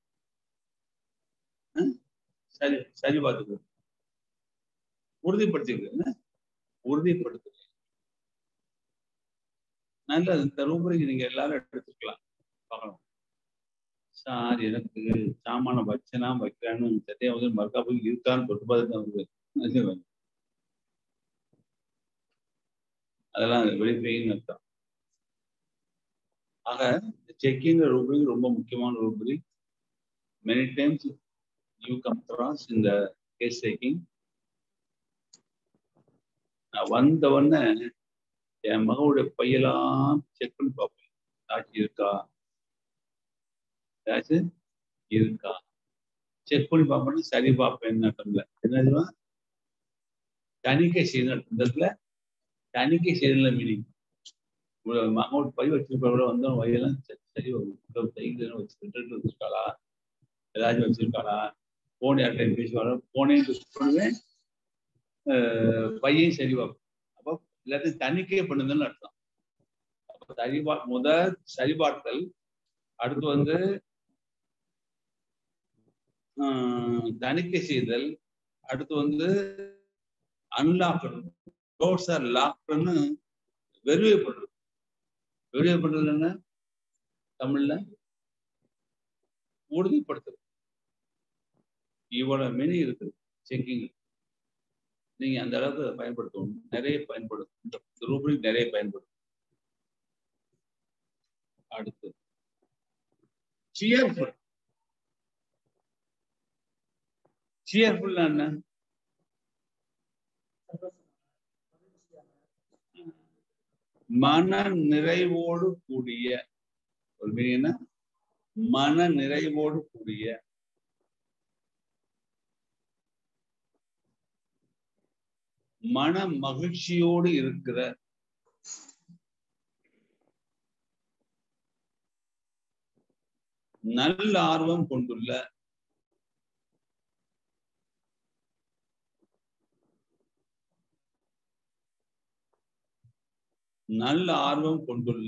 சரி சரி பார்த்துக்கோ உறுதிப்படுத்திருக்கு உறுதிப்படுத்து நல்ல இந்த ரூபரைக்கு நீங்க எல்லாரும் எடுத்துக்கலாம் பார்க்கலாம் சார் எனக்கு சாமான வச்சனா வைக்கிறான்னு சட்டையா வந்து மறுக்கா போய் இருக்கான்னு தொட்டு பார்த்து வந்து அதெல்லாம் வெளிப்பைன்னு அர்த்தம் ஆக செக்கிங் ரூபரி ரொம்ப முக்கியமான rubric many times you come cross இந்த கேஸ் டேக்கிங் நான் வந்த உடனே என் மகளுடைய பையெல்லாம் செக் பண்ணி பார்ப்பேன் ஏதாச்சும் இருக்கா ஏதாச்சும் இருக்கா செக் பண்ணி பார்ப்பேன் சரி பார்ப்பேன் அர்த்தம்ல என்ன தணிக்கை செய்யணும் அர்த்தத்துல தணிக்கை செய்யல மீனிங் மகளோட பை வச்சிருப்பவங்கள வந்து வயெல்லாம் சரி தைகள் வச்சுக்கிட்டு வச்சிருக்காளா ஏதாச்சும் வச்சிருக்காளா போன் யார்கிட்ட பேசுவாரோ போனேன்னு பண்ணுவேன் பையன் சரி பார்ப்பேன் அப்போ எல்லாத்தையும் தணிக்கை பண்ணுதுன்னு அர்த்தம் அப்போ சரிபா முதல் சரிபார்த்தல் அடுத்து வந்து தணிக்கை செய்தல் அடுத்து வந்து அன்லாக் டோர்ஸ் ஆர் லாக்னு வெரிஃபை பண்றது வெரிஃபை பண்றது என்ன தமிழ்ல உறுதிப்படுத்துறது இவ்வளவு மெனி இருக்குது செக்கிங் நீங்க அந்த அளவுக்கு பயன்படுத்தணும் நிறைய பயன்படும் இந்த ரூபரிக் நிறைய பயன்படும் அடுத்து சியர்ஃபுல் சியர்ஃபுல் என்ன மன நிறைவோடு கூடிய ஒரு மீனிங் என்ன மன நிறைவோடு கூடிய மன மகிழ்ச்சியோடு இருக்கிற நல்ல ஆர்வம் கொண்டுள்ள நல்ல ஆர்வம் கொண்டுள்ள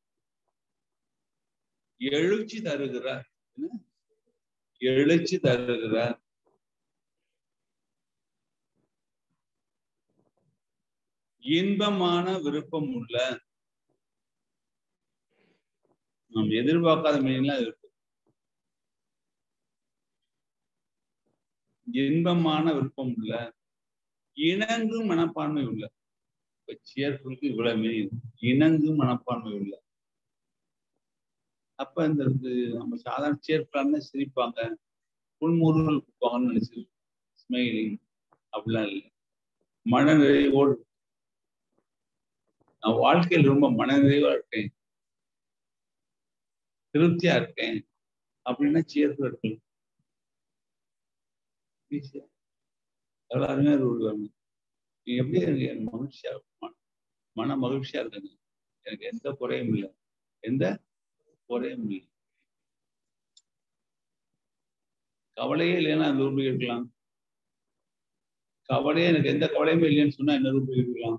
எழுச்சி தருகிற என்ன? எழுச்சி தருகிற இன்பமான விருப்பம் உள்ள நாம் எதிர்பார்க்காத மீனிங்லாம் இருக்கு இன்பமான விருப்பம் உள்ள இணங்கும் மனப்பான்மை உள்ள இப்ப சேர்ஃபுல்க்கு இவ்வளவு மீனிங் இணங்கும் மனப்பான்மை உள்ள அப்ப இந்த இது நம்ம சாதாரண சேர்ஃபுல்லான சிரிப்பாங்க புன்முறுவல் கொடுப்பாங்கன்னு நினைச்சிருக்கோம் ஸ்மைலிங் அப்படிலாம் இல்லை மனநிறைவோடு நான் வாழ்க்கையில் ரொம்ப மனநிறைவா இருக்கேன் திருப்தியா இருக்கேன் அப்படின்னா சேர்ஃபுல் இருக்கணும் ஈஸியா எவ்வளவு அருமையா விடுவாங்க நீங்க எப்படி இருக்கு எனக்கு மகிழ்ச்சியா ம- மன மகிழ்ச்சியா இருக்குங்க எனக்கு எந்த குறையும் இல்லை எந்த குறையும் இல்லை கவலையே இல்லைன்னா அந்த ரூபாய் இருக்கலாம் கவலையே எனக்கு எந்த கவலையுமே இல்லைன்னு சொன்னா என்ன ரூபாய் இருக்கலாம்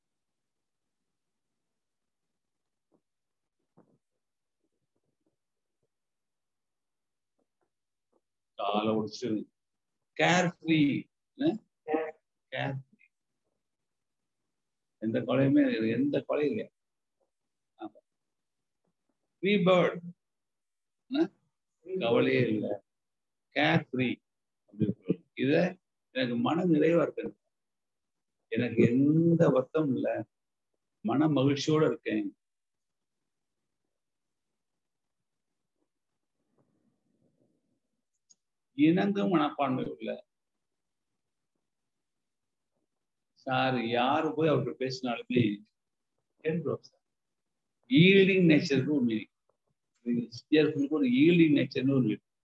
காலை ஒடிச்சு கேர் ஃப்ரீ கேர் எந்த கவலையுமே இல்லை. எந்த கவலையும் இல்லை ஃப்ரீ பேர்ட் கவலையே இல்லை கேர் ஃப்ரீ அப்படின்னு சொல்லணும் இத எனக்கு மன நிறைவா இருக்கு எனக்கு எந்த வருத்தம் இல்லை மன மகிழ்ச்சியோட இருக்கேன் இணங்கும் மனப்பான்மை உள்ள சார் யாரு போய் அவர்கிட்ட பேசினாலுமே ஈல்டிங் நேச்சருக்கு ஒரு மீனிங் சியர்ஃபுல்லுக்கு ஒரு ஈல்டிங் நேச்சர்னு ஒரு மீனிங்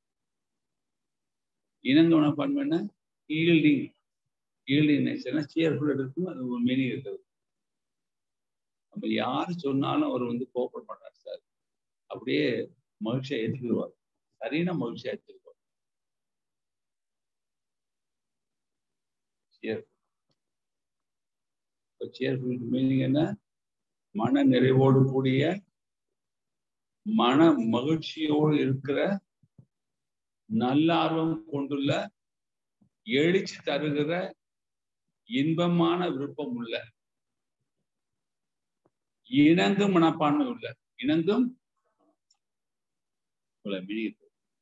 இணங்க மனப்பான்மைன்னா ஈல்டிங் ஈல்டிங் நேச்சர்னா சியர்ஃபுல் இருக்கும் அது ஒரு மீனிங் இருக்குது நம்ம யாரு சொன்னாலும் அவர் வந்து கோபப்பட மாட்டார் சார் அப்படியே மகிழ்ச்சியா ஏற்றுக்குருவார் சரியான மகிழ்ச்சியா ஏற்றுக்குவார் சேர்ஃபுல் மீனிங் என்ன மன நிறைவோடு கூடிய மன மகிழ்ச்சியோடு இருக்கிற நல்ல ஆர்வம் கொண்டுள்ள எழுச்சி தருகிற இன்பமான விருப்பம் உள்ள இணங்கும் மனப்பான்மை உள்ள இணங்கும் உள்ள மீனிங்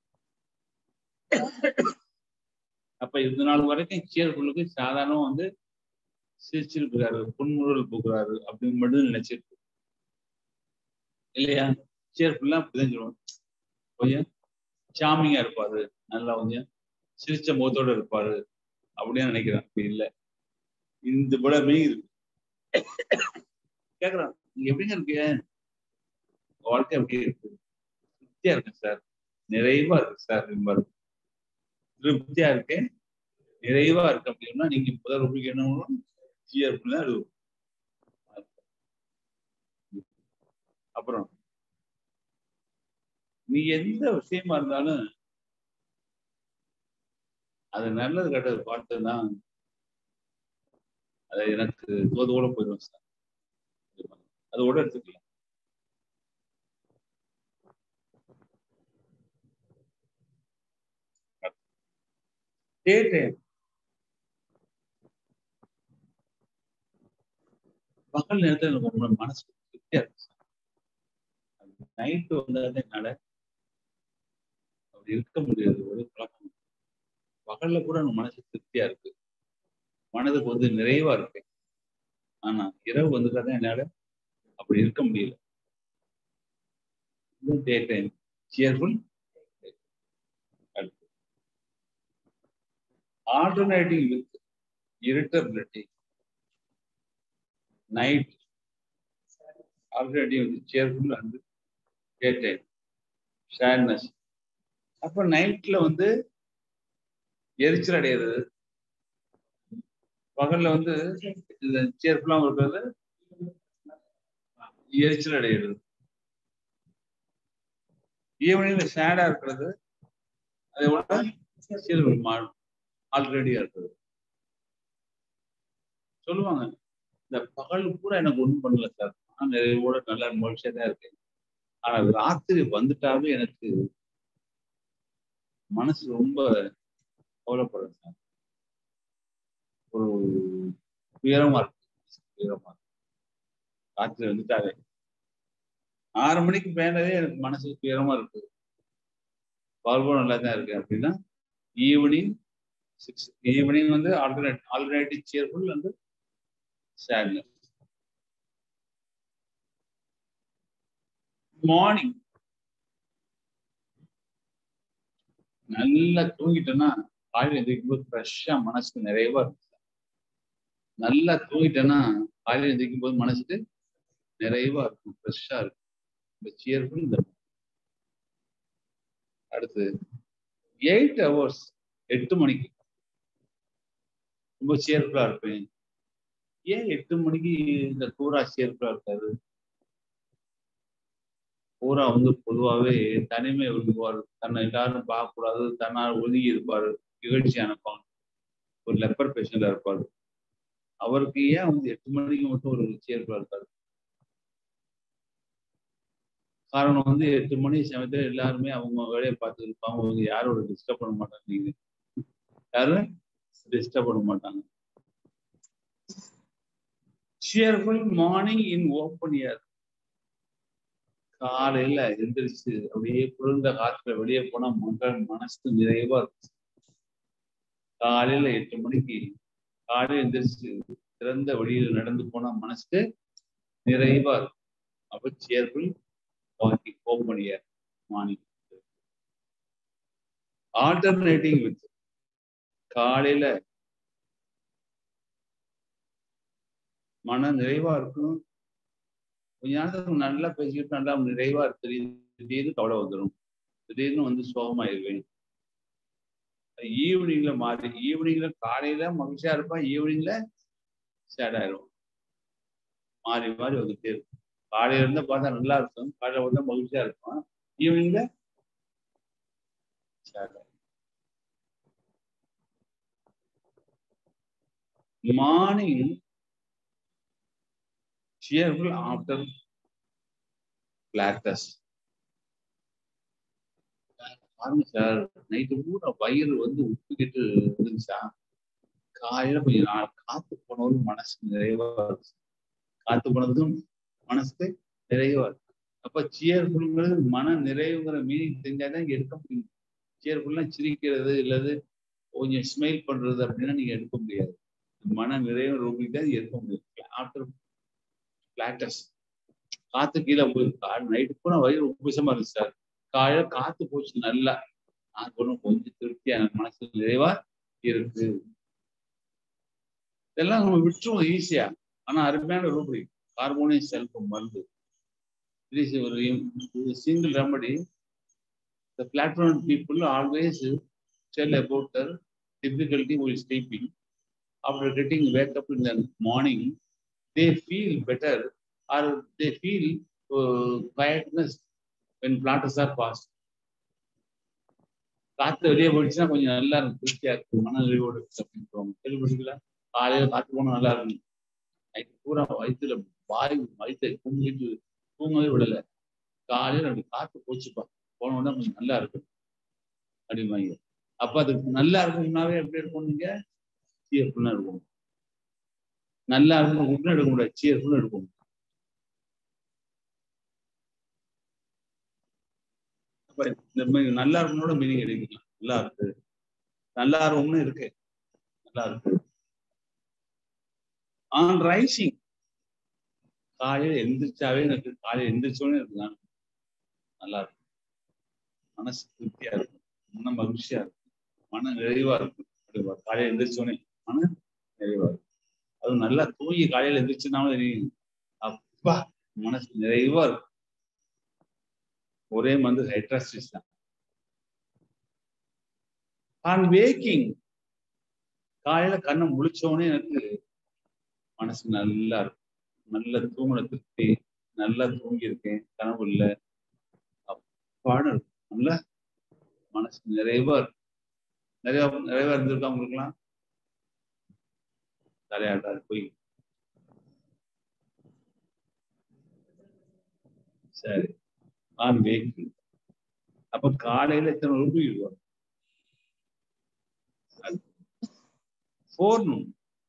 அப்ப இந்த நாள் வரைக்கும் சீரர்களுக்கு சாதாரண வந்து சிரிச்சிருக்கிறாரு புன்முறுவல் போக்குறாரு அப்படின்னு மட்டும் நினைச்சிருக்கு இல்லையா சேர்ஃபுல்லா அப்படிதான் சொல்லுவோம் கொஞ்சம் சாமிங்கா இருப்பாரு நல்லா கொஞ்சம் சிரிச்ச முகத்தோட இருப்பாரு அப்படின்னு நினைக்கிறேன் அப்படி இல்லை இந்த போல மீன் இருக்கு கேக்குறான் நீங்க எப்படிங்க இருக்கீங்க உங்க வாழ்க்கை எப்படி இருக்கு திருப்தியா இருக்கு சார் நிறைவா இருக்கு சார் என்பாரு திருப்தியா இருக்கேன் நிறைவா இருக்கு அப்படின்னா நீங்க முதல் ரூபாய்க்கு என்ன பண்ணணும் ஜிஆர்பில் அது அப்புறம் நீ எந்த விஷயமா இருந்தாலும் அது நல்லது கெட்டது பார்த்ததுன்னா அது எனக்கு தோதோட போயிடும் சார் அதோட எடுத்துக்கலாம் டே டைம் பகல் நேரத்துல எனக்கு ரொம்ப மனசு திருப்தியா இருக்கு நைட்டு வந்தாலே என்னால அப்படி இருக்க முடியாது ஒரு பழக்கம் பகல்ல கூட நம்ம மனசு திருப்தியா இருக்கு மனதுக்கு வந்து நிறைவா இருக்கு ஆனா இரவு வந்துட்டாதான் என்னால அப்படி இருக்க முடியல day time cheerful alternating with irritability night alternating with cheerful and daytime sadness அப்ப நைட்ல வந்து எரிச்சல் அடையிறது பகல்ல வந்து இந்த சேர்ஃபுல்லா இருக்கிறது எரிச்சல் அடையிறது ஈவினிங்ல சேடா இருக்கிறது அதை விட சீரியல் ஆல்ரெடியா இருக்குது சொல்லுவாங்க இந்த பகல் பூரா எனக்கு ஒண்ணும் பண்ணல சார் நான் நிறைவோட நல்லா மகிழ்ச்சியா தான் இருக்கேன் ஆனா ராத்திரி வந்துட்டாவே எனக்கு மனசு ரொம்ப கவலைப்படுறேன் சார் ஒரு உயரமா இருக்கு உயரமா இருக்கு ராத்திரி வந்துட்டாவே ஆறு மணிக்கு மேலவே எனக்கு மனசு உயரமா இருக்கு பகல்போல் நல்லா தான் இருக்கு அப்படின்னா ஈவினிங் சிக்ஸ் ஈவினிங் வந்து ஆல்டர்னேட் ஆல்டர்னேட்டிவ் சேர்ஃபுல் வந்து sadness. மார்னிங் நல்லா தூங்கிட்டேன்னா காலையில் எந்திரிக்கும்போது ஃப்ரெஷ்ஷா மனசுக்கு நிறைவா இருக்கு நல்லா தூங்கிட்டேன்னா காலையில் எந்திரிக்கும் போது மனசுக்கு நிறைவா இருக்கும் ஃப்ரெஷ்ஷா இருக்கும் இந்த சியர்ஃபுல் இந்த அடுத்து எயிட் ஹவர்ஸ் எட்டு மணிக்கு ரொம்ப சியர்ஃபுல்லா இருப்பேன் ஏன் எட்டு மணிக்கு இந்த பூரா சேர்ப்பா இருக்காரு பூரா வந்து பொதுவாகவே தனிமை விரும்புவார் தன்னை எல்லாரும் பார்க்கக்கூடாது தன்னால் ஒதுங்கி இருப்பார் நிகழ்ச்சி அனுப்பாங்க ஒரு லெப்பர் பேஷண்டா இருப்பார் அவருக்கு ஏன் வந்து எட்டு மணிக்கு மட்டும் ஒரு சேர்ப்பா இருக்காரு காரணம் வந்து எட்டு மணி சமயத்துல எல்லாருமே அவங்க வேலையை பார்த்து இருப்பாங்க அவங்க யாரோட டிஸ்டர்ப் பண்ண மாட்டாங்க நீங்க யாரும் டிஸ்டர்ப் பண்ண மாட்டாங்க cheerful morning in open air காலையில எந்திரிச்சு அப்படியே குளிர்ந்த காத்துல வெளியே போனா மகள் மனசு நிறைவா இருக்கு காலையில எட்டு மணிக்கு காலையில எந்திரிச்சு திறந்த வழியில நடந்து போனா மனசுக்கு நிறைவா இருக்கும் அப்ப cheerful walking open air morning alternating with காலையில மன நிறைவா இருக்கும் கொஞ்ச நேரத்துக்கு நல்லா பேசிக்கிட்டு நல்லா நிறைவா இருக்கு திடீர்னு கவலை வந்துடும் திடீர்னு வந்து சோகமாயிருவேன் ஈவினிங்ல மாறி ஈவினிங்ல காலையில மகிழ்ச்சியா இருப்பான் ஈவினிங்ல சேட் ஆயிரும் மாறி மாறி வந்துட்டே இருக்கும் காலையில இருந்தா பார்த்தா நல்லா இருக்கும் காலையில வந்தா மகிழ்ச்சியா இருப்பான் ஈவினிங்ல சேட் ஆயிரும் மார்னிங் cheerful after blackness. பாருங்க சார் நைட்டு பூரா வயிறு வந்து உப்புக்கிட்டு இருந்துச்சா காலையில கொஞ்சம் நாள் காத்து போனவரும் மனசு நிறைவா இருக்கு காத்து போனதும் மனசுக்கு நிறைவா இருக்கு அப்ப சியர்ஃபுல்ங்கிறது மன நிறைவுங்கிற மீனிங் தெரிஞ்சாதான் இங்க எடுக்க முடியும் சியர்ஃபுல்லா சிரிக்கிறது இல்லது கொஞ்சம் ஸ்மைல் பண்றது அப்படின்னா நீங்க எடுக்க முடியாது மன நிறைவு ரூபிக்கு தான் எடுக்க முடியும் ஆஃப்டர் பிளாட்டஸ் காத்து கீழே போய் நைட்டு பூரா வயிறு உபசமா இருக்கு சார் காலையில காத்து போச்சு நல்லா நான் சொல்லும் கொஞ்சம் திருப்தியா எனக்கு மனசு நிறைவா இருக்கு இதெல்லாம் நம்ம விட்டுருவோம் ஈஸியா ஆனா அருமையான ரூபி ஹார்மோனியம் செல்ஃப் மருந்து இது is ஒரு single remedy the platform people always tell about their difficulty while sleeping after getting wake up in the morning they feel better or they feel uh, quietness when platters are passed. காத்து வெளியே போயிடுச்சுன்னா கொஞ்சம் நல்லா இருக்கும் திருப்தியா இருக்கும் மன நிறைவோடு அப்படின்னு கேள்விப்பட்டீங்களா காலையில காத்து போனா நல்லா இருக்கும் நைட்டு பூரா வயிற்றுல வாய் வயிற்றை தூங்கிட்டு தூங்கவே விடல காலையில அப்படி காத்து போச்சுப்பா போன உடனே கொஞ்சம் நல்லா இருக்கும் அப்படிம்பாங்க அப்ப அது நல்லா இருக்கும்னாவே எப்படி இருக்கும் நீங்க சீர்ஃபுல்லா இருக்கும் நல்லா இருக்கும் உடனே எடுக்க முடியாது சீர்ஃபுல்லா எடுக்கும் அப்ப இந்த மாதிரி நல்லா இருக்கணும்னோட மீனிங் எடுக்கலாம் நல்லா இருக்கு நல்லா இருக்கும்னு இருக்கு நல்லா இருக்கு ஆன் ரைசிங் காலையில எந்திரிச்சாவே எனக்கு காலையில எந்திரிச்சோடனே இருக்கு நல்லா இருக்கும் மனசு திருப்தியா இருக்கும் மன மகிழ்ச்சியா இருக்கும் மன நிறைவா இருக்கும் அப்படிவா காலையில எந்திரிச்சோடனே மன நிறைவா இருக்கும் அது நல்லா தூங்கி காலையில எந்திரிச்சுனாலும் அப்பா மனசு நிறைவா இருக்கும் ஒரே மருந்து ஹைட்ராஸ்டிஸ் தான் ஆன் வேக்கிங் காலையில கண்ணை முழிச்சோடனே எனக்கு மனசு நல்லா இருக்கும் நல்ல தூங்கின திருப்தி நல்லா தூங்கி இருக்கேன் கனவு இல்லை அப்பாடு இருக்கும் நல்ல மனசு நிறைவா இருக்கும் நிறைய நிறைவா இருந்திருக்கா உங்களுக்குலாம் தலையாட்டாரு போய் சரி ஆன் வேக்கு அப்ப காலையில எத்தனை ரூபாய் வரும் போர்ணும்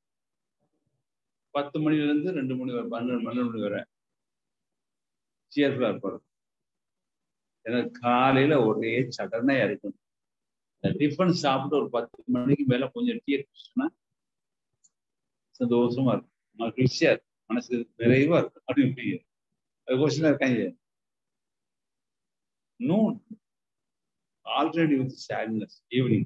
பத்து மணில இருந்து ரெண்டு மணி வரை பன்னெண்டு பன்னெண்டு மணி வரை சியர்ஃபுல்லா இருப்பாரு ஏன்னா காலையில ஒரே சடனையா இருக்கும் இந்த டிஃபன் சாப்பிட்டு ஒரு பத்து மணிக்கு மேல கொஞ்சம் டீ குடிச்சோம்னா சந்தோஷமா இருக்கும் மகிழ்ச்சியா இருக்கும் மனசு நிறைவா இருக்கும் அப்படி அது கொஸ்டின் இருக்காங்க noon already with sadness evening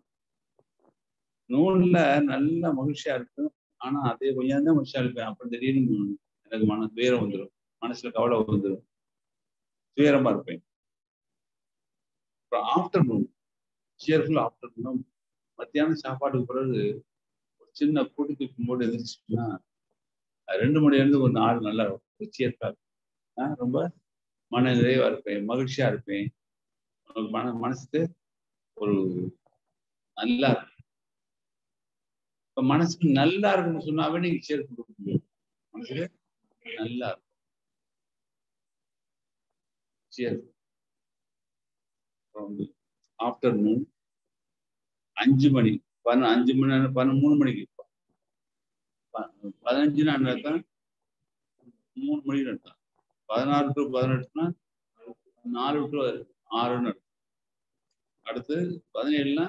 நூல்ல நல்ல மகிழ்ச்சியா இருக்கும் ஆனா அதே கொஞ்சம் தான் மகிழ்ச்சியா இருப்பேன் அப்புறம் திடீர்னு எனக்கு மன துயரம் வந்துடும் மனசுல கவலை வந்துடும் துயரமா இருப்பேன் அப்புறம் ஆஃப்டர்நூன் சியர்ஃபுல் ஆஃப்டர்நூன் மத்தியானம் சாப்பாட்டுக்கு பிறகு ஒரு சின்ன கூட்டி தூக்கும் போது எழுந்திரிச்சுன்னா ரெண்டு மணி இருந்து ஒரு நாள் நல்லா சியர்ஃபுல்லா இருக்கும் ரொம்ப மன நிறைவா இருப்பேன் மகிழ்ச்சியா இருப்பேன் மன மனசுக்கு ஒரு நல்லா இருக்கும் இப்ப மனசுக்கு நல்லா இருக்குன்னு சொன்னாவே நீங்க சேர்த்து கொடுக்க முடியும் மனசுக்கு நல்லா இருக்கும் சரி ஆஃப்டர்நூன் அஞ்சு மணி பதின அஞ்சு மணி பதின மூணு மணிக்கு பதினஞ்சு நான் நடத்தேன் மூணு மணிக்கு நடத்தேன் பதினாறு டு பதினெட்டுனா நாலு டு ஆறுன்னு நடத்தும் அடுத்து பதினேழுனா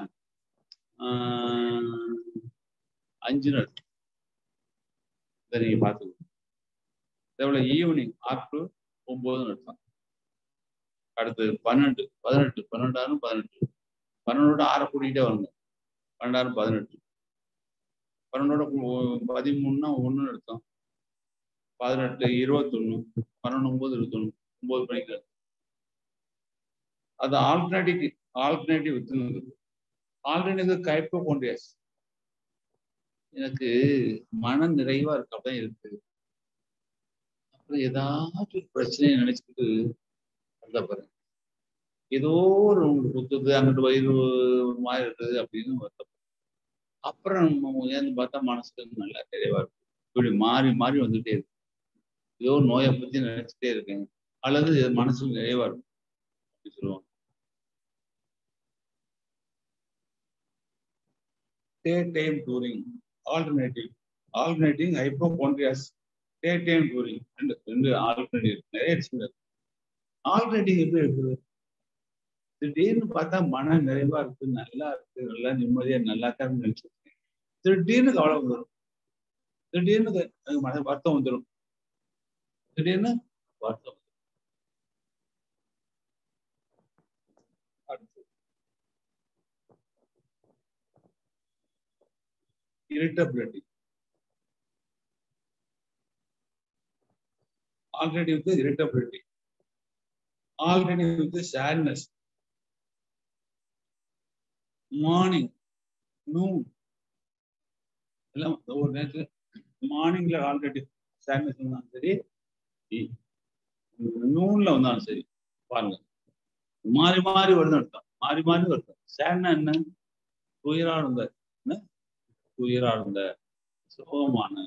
அஞ்சு நடத்தும் இதை நீங்க பார்த்துக்கணும் இதேபோல ஈவினிங் ஆறு டு ஒன்பது நடத்தும் அடுத்து பன்னெண்டு பதினெட்டு பன்னெண்டாயிரம் பதினெட்டு பன்னெண்டோட ஆறை கூட்டிகிட்டே வரணும் பன்னெண்டாயிரம் பதினெட்டு பன்னெண்டோட பதிமூணுனா ஒன்று எடுத்தோம் பதினெட்டு இருபத்தொன்னு பன்னெண்டு ஒன்பது இருபத்தொன்னு ஒன்பது மணிக்கு அது ஆல்டர்னேட்டிவ் ஆல்டர்னேட்டிவ் வித்துனது ஆல்டர்னேட்டிவ் கைப்போ கொண்டியாஸ் எனக்கு மன நிறைவா இருக்க அப்படிதான் இருக்கு அப்புறம் ஏதாச்சும் ஒரு பிரச்சனையை நினைச்சுக்கிட்டு அந்த பாருங்க ஏதோ ஒரு உங்களுக்கு குத்துது அங்கிட்டு வயிறு ஒரு மாதிரி இருக்குது அப்படின்னு வருத்தப்படும் அப்புறம் நம்ம ஏன்னு பார்த்தா மனசுக்கு நல்லா தெளிவா இருக்கும் இப்படி மாறி மாறி வந்துட்டே இருக்கு ஏதோ நோயை பத்தி நினைச்சிட்டே இருக்கேன் அல்லது மனசு நிறைவா இருக்கும் அப்படி சொல்லுவாங்க day time during alternative alternative hypochondriasis day time during ரெண்டு ரெண்டு ஆல்டர்னேட்டிவ் நிறைய இருக்கு ஆல்ரெடி எப்படி இருக்குது திடீர்னு பார்த்தா மன நிறைவா இருக்கு நல்லா இருக்கு நல்லா நிம்மதியா நல்லா தான் நினைச்சிருக்கேன் திடீர்னு கவலை வந்துடும் திடீர்னு மன வருத்தம் வந்துடும் திடீர்னு வருத்தம் அடுத்து இரிட்டபிலிட்டி ஆல்ரெடி வந்து இரிட்டபிலிட்டி ஆல்ரெடி வந்து சேட்னஸ் மார்னிங் நூன் எல்லாம் ஒரு நேரத்தில் மார்னிங்ல ஆல்ரெடி சேட்னஸ் இருந்தாலும் சரி நூன்ல வந்தாலும் சரி பாருங்க மாறி மாறி வருது அர்த்தம் மாறி மாறி வருது சேட்னா என்ன துயராழ்ந்த என்ன துயராழ்ந்த சோகமான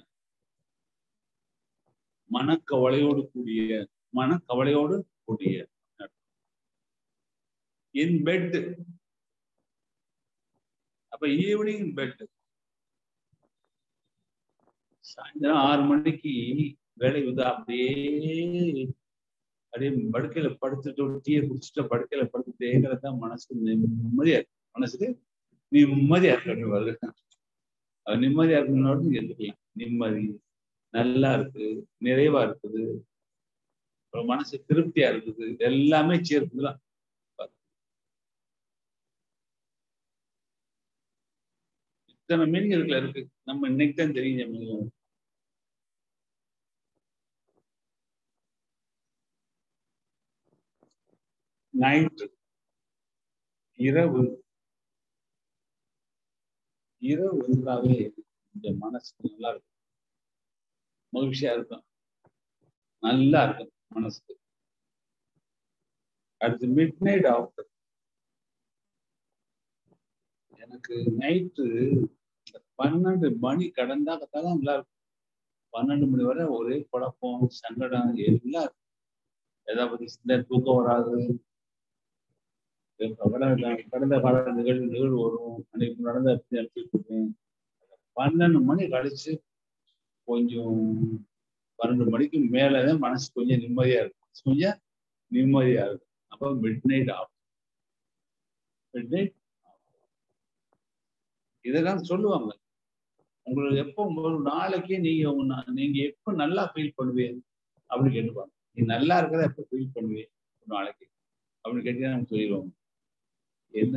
மனக்கவலையோடு கூடிய மனக்கவலையோடு கூடிய இன் பெட் அப்ப ஈவினிங் பெட் சாயந்தரம் ஆறு மணிக்கு வேலை வந்து அப்படியே அப்படியே படுக்கையில படுத்துட்டு டீயை குடிச்சிட்டு படுக்கையில படுத்துட்டேங்கிறது தான் மனசுக்கு நிம்மதியா இருக்கு மனசுக்கு நிம்மதியா இருக்கு வருது அது நிம்மதியா இருக்கணும்னு எடுத்துக்கலாம் நிம்மதி நல்லா இருக்கு நிறைவா இருக்குது மனசு திருப்தியா இருக்குது எல்லாமே சேர்த்துதான் இத்தனை மீனிங் இருக்குல்ல இருக்கு நம்ம இன்னைக்கு தான் தெரியும் மீனிங் நைட்டு இரவு இரவு வந்தாவே இந்த மனசு நல்லா இருக்கும் மகிழ்ச்சியா இருக்கும் நல்லா இருக்கும் மனசுக்கு அடுத்து மிட் நைட் ஆஃப்டர் எனக்கு நைட்டு பன்னெண்டு மணி கடந்தா கத்தாதான் நல்லா இருக்கும் பன்னெண்டு மணி வரை ஒரே குழப்பம் சங்கடம் எல்லாம் இருக்கும் எதை பத்தி சின்ன தூக்கம் வராது கடந்த கடந்த கால நிகழ்வு நிகழ்வு வரும் அன்னைக்கு நடந்த நினைச்சிட்டு இருப்பேன் பன்னெண்டு மணி கழிச்சு கொஞ்சம் பன்னெண்டு மணிக்கு மேலதான் மனசு கொஞ்சம் நிம்மதியா இருக்கும் கொஞ்சம் நிம்மதியா இருக்கும் அப்ப மிட் நைட் ஆகும் மிட் நைட் இதெல்லாம் சொல்லுவாங்க உங்களுக்கு எப்போ ஒரு நாளைக்கு நீங்க உன்ன- நீங்க எப்போ நல்லா ஃபீல் பண்ணுவீங்க அப்படின்னு கேட்டுப்பாங்க நீ நல்லா இருக்கிறத எப்போ ஃபீல் பண்ணுவீங்க ஒரு நாளைக்கு அப்படின்னு கேட்டீங்கன்னா நம்ம சொல்லிடுவாங்க என்ன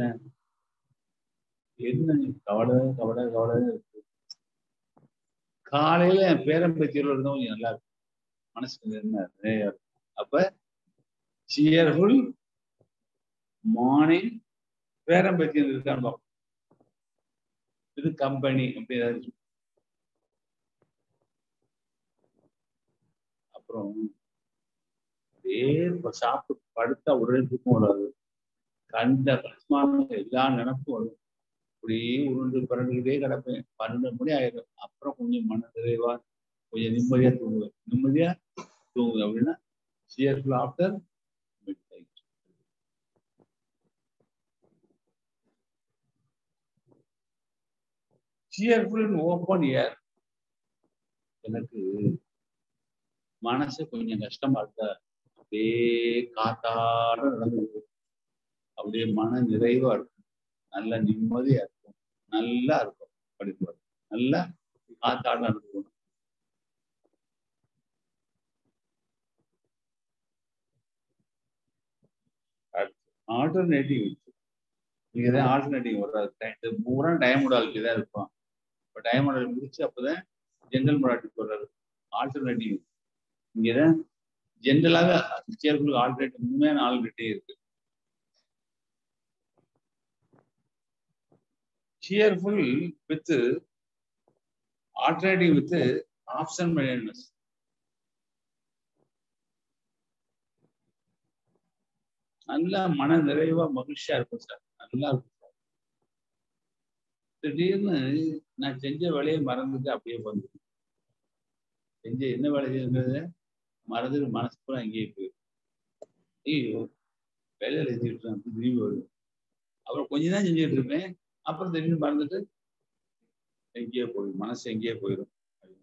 என்ன நீ கவலை கவலை கவலை இருக்கு காலையில என் பேரம்பத்தியோட இருந்தா கொஞ்சம் நல்லா இருக்கும் மனசுக்கு என்ன நிறைய இருக்கும். அப்ப சியர்ஃபுல் மார்னிங் பேரம்பத்தியம் இருக்கான்னு பார்ப்போம் இது கம்பெனி அப்படி ஏதாவது இருக்கு. அப்புறம் அப்படியே இப்ப சாப்பிட்டு படுத்தா உடனே தூக்கம் வராது கண்ட கஷ்டமான எல்லா நினப்பும் வரும் அப்படியே உருண்டு பிறண்டுகிட்டே கிடப்பேன் பன்னெண்டு மணி ஆயிடும் அப்புறம் கொஞ்சம் மன நிறைவா கொஞ்சம் நிம்மதியா தூங்குவேன் நிம்மதியா தூங்குவேன் அப்படின்னா cheerful after midnight cheerful open air எனக்கு மனசு கொஞ்சம் கஷ்டமா இருக்கா அப்படியே காத்தாட நடந்து அப்படியே மன நிறைவா இருக்கும் நல்ல நிம்மதியா இருக்கும் நல்லா இருக்கும் படிப்பு நல்லா காத்தாட நடந்து போகணும் ஆல்டர்னேட்டிவ் நீங்க தான் ஆல்டர்னேட்டிவ் வர்றாது இது பூரா டயமோடாலுக்கு தான் இருக்கும் இப்போ டயமோடால் முடிச்சு அப்போதான் ஜென்ரல் மொடாட்டிக் வர்றாரு ஆல்டர்னேட்டிவ் இங்கே தான் ஜென்ரலாக சேர்க்குள்ள ஆல்டர்னேட்டிவ் உண்மையான ஆல்டர்னேட்டிவ் இருக்கு cheerful with alternative with absent mindedness. நல்ல மன நிறைவா மகிழ்ச்சியா இருக்கும் சார் நல்லா இருக்கும் சார் திடீர்னு நான் செஞ்ச வேலையை மறந்துட்டு அப்படியே வந்து செஞ்ச என்ன வேலை செய்யுங்கிறத மறந்துட்டு மனசு பூரா எங்கேயே போயிடும் ஐயோ வேலையில செஞ்சுட்டு இருக்கேன் திரும்பி வருது அப்புறம் கொஞ்ச தான் செஞ்சுட்டு இருப்பேன் அப்புறம் திடீர்னு மறந்துட்டு எங்கேயோ போயிடும் மனசு எங்கேயோ போயிடும்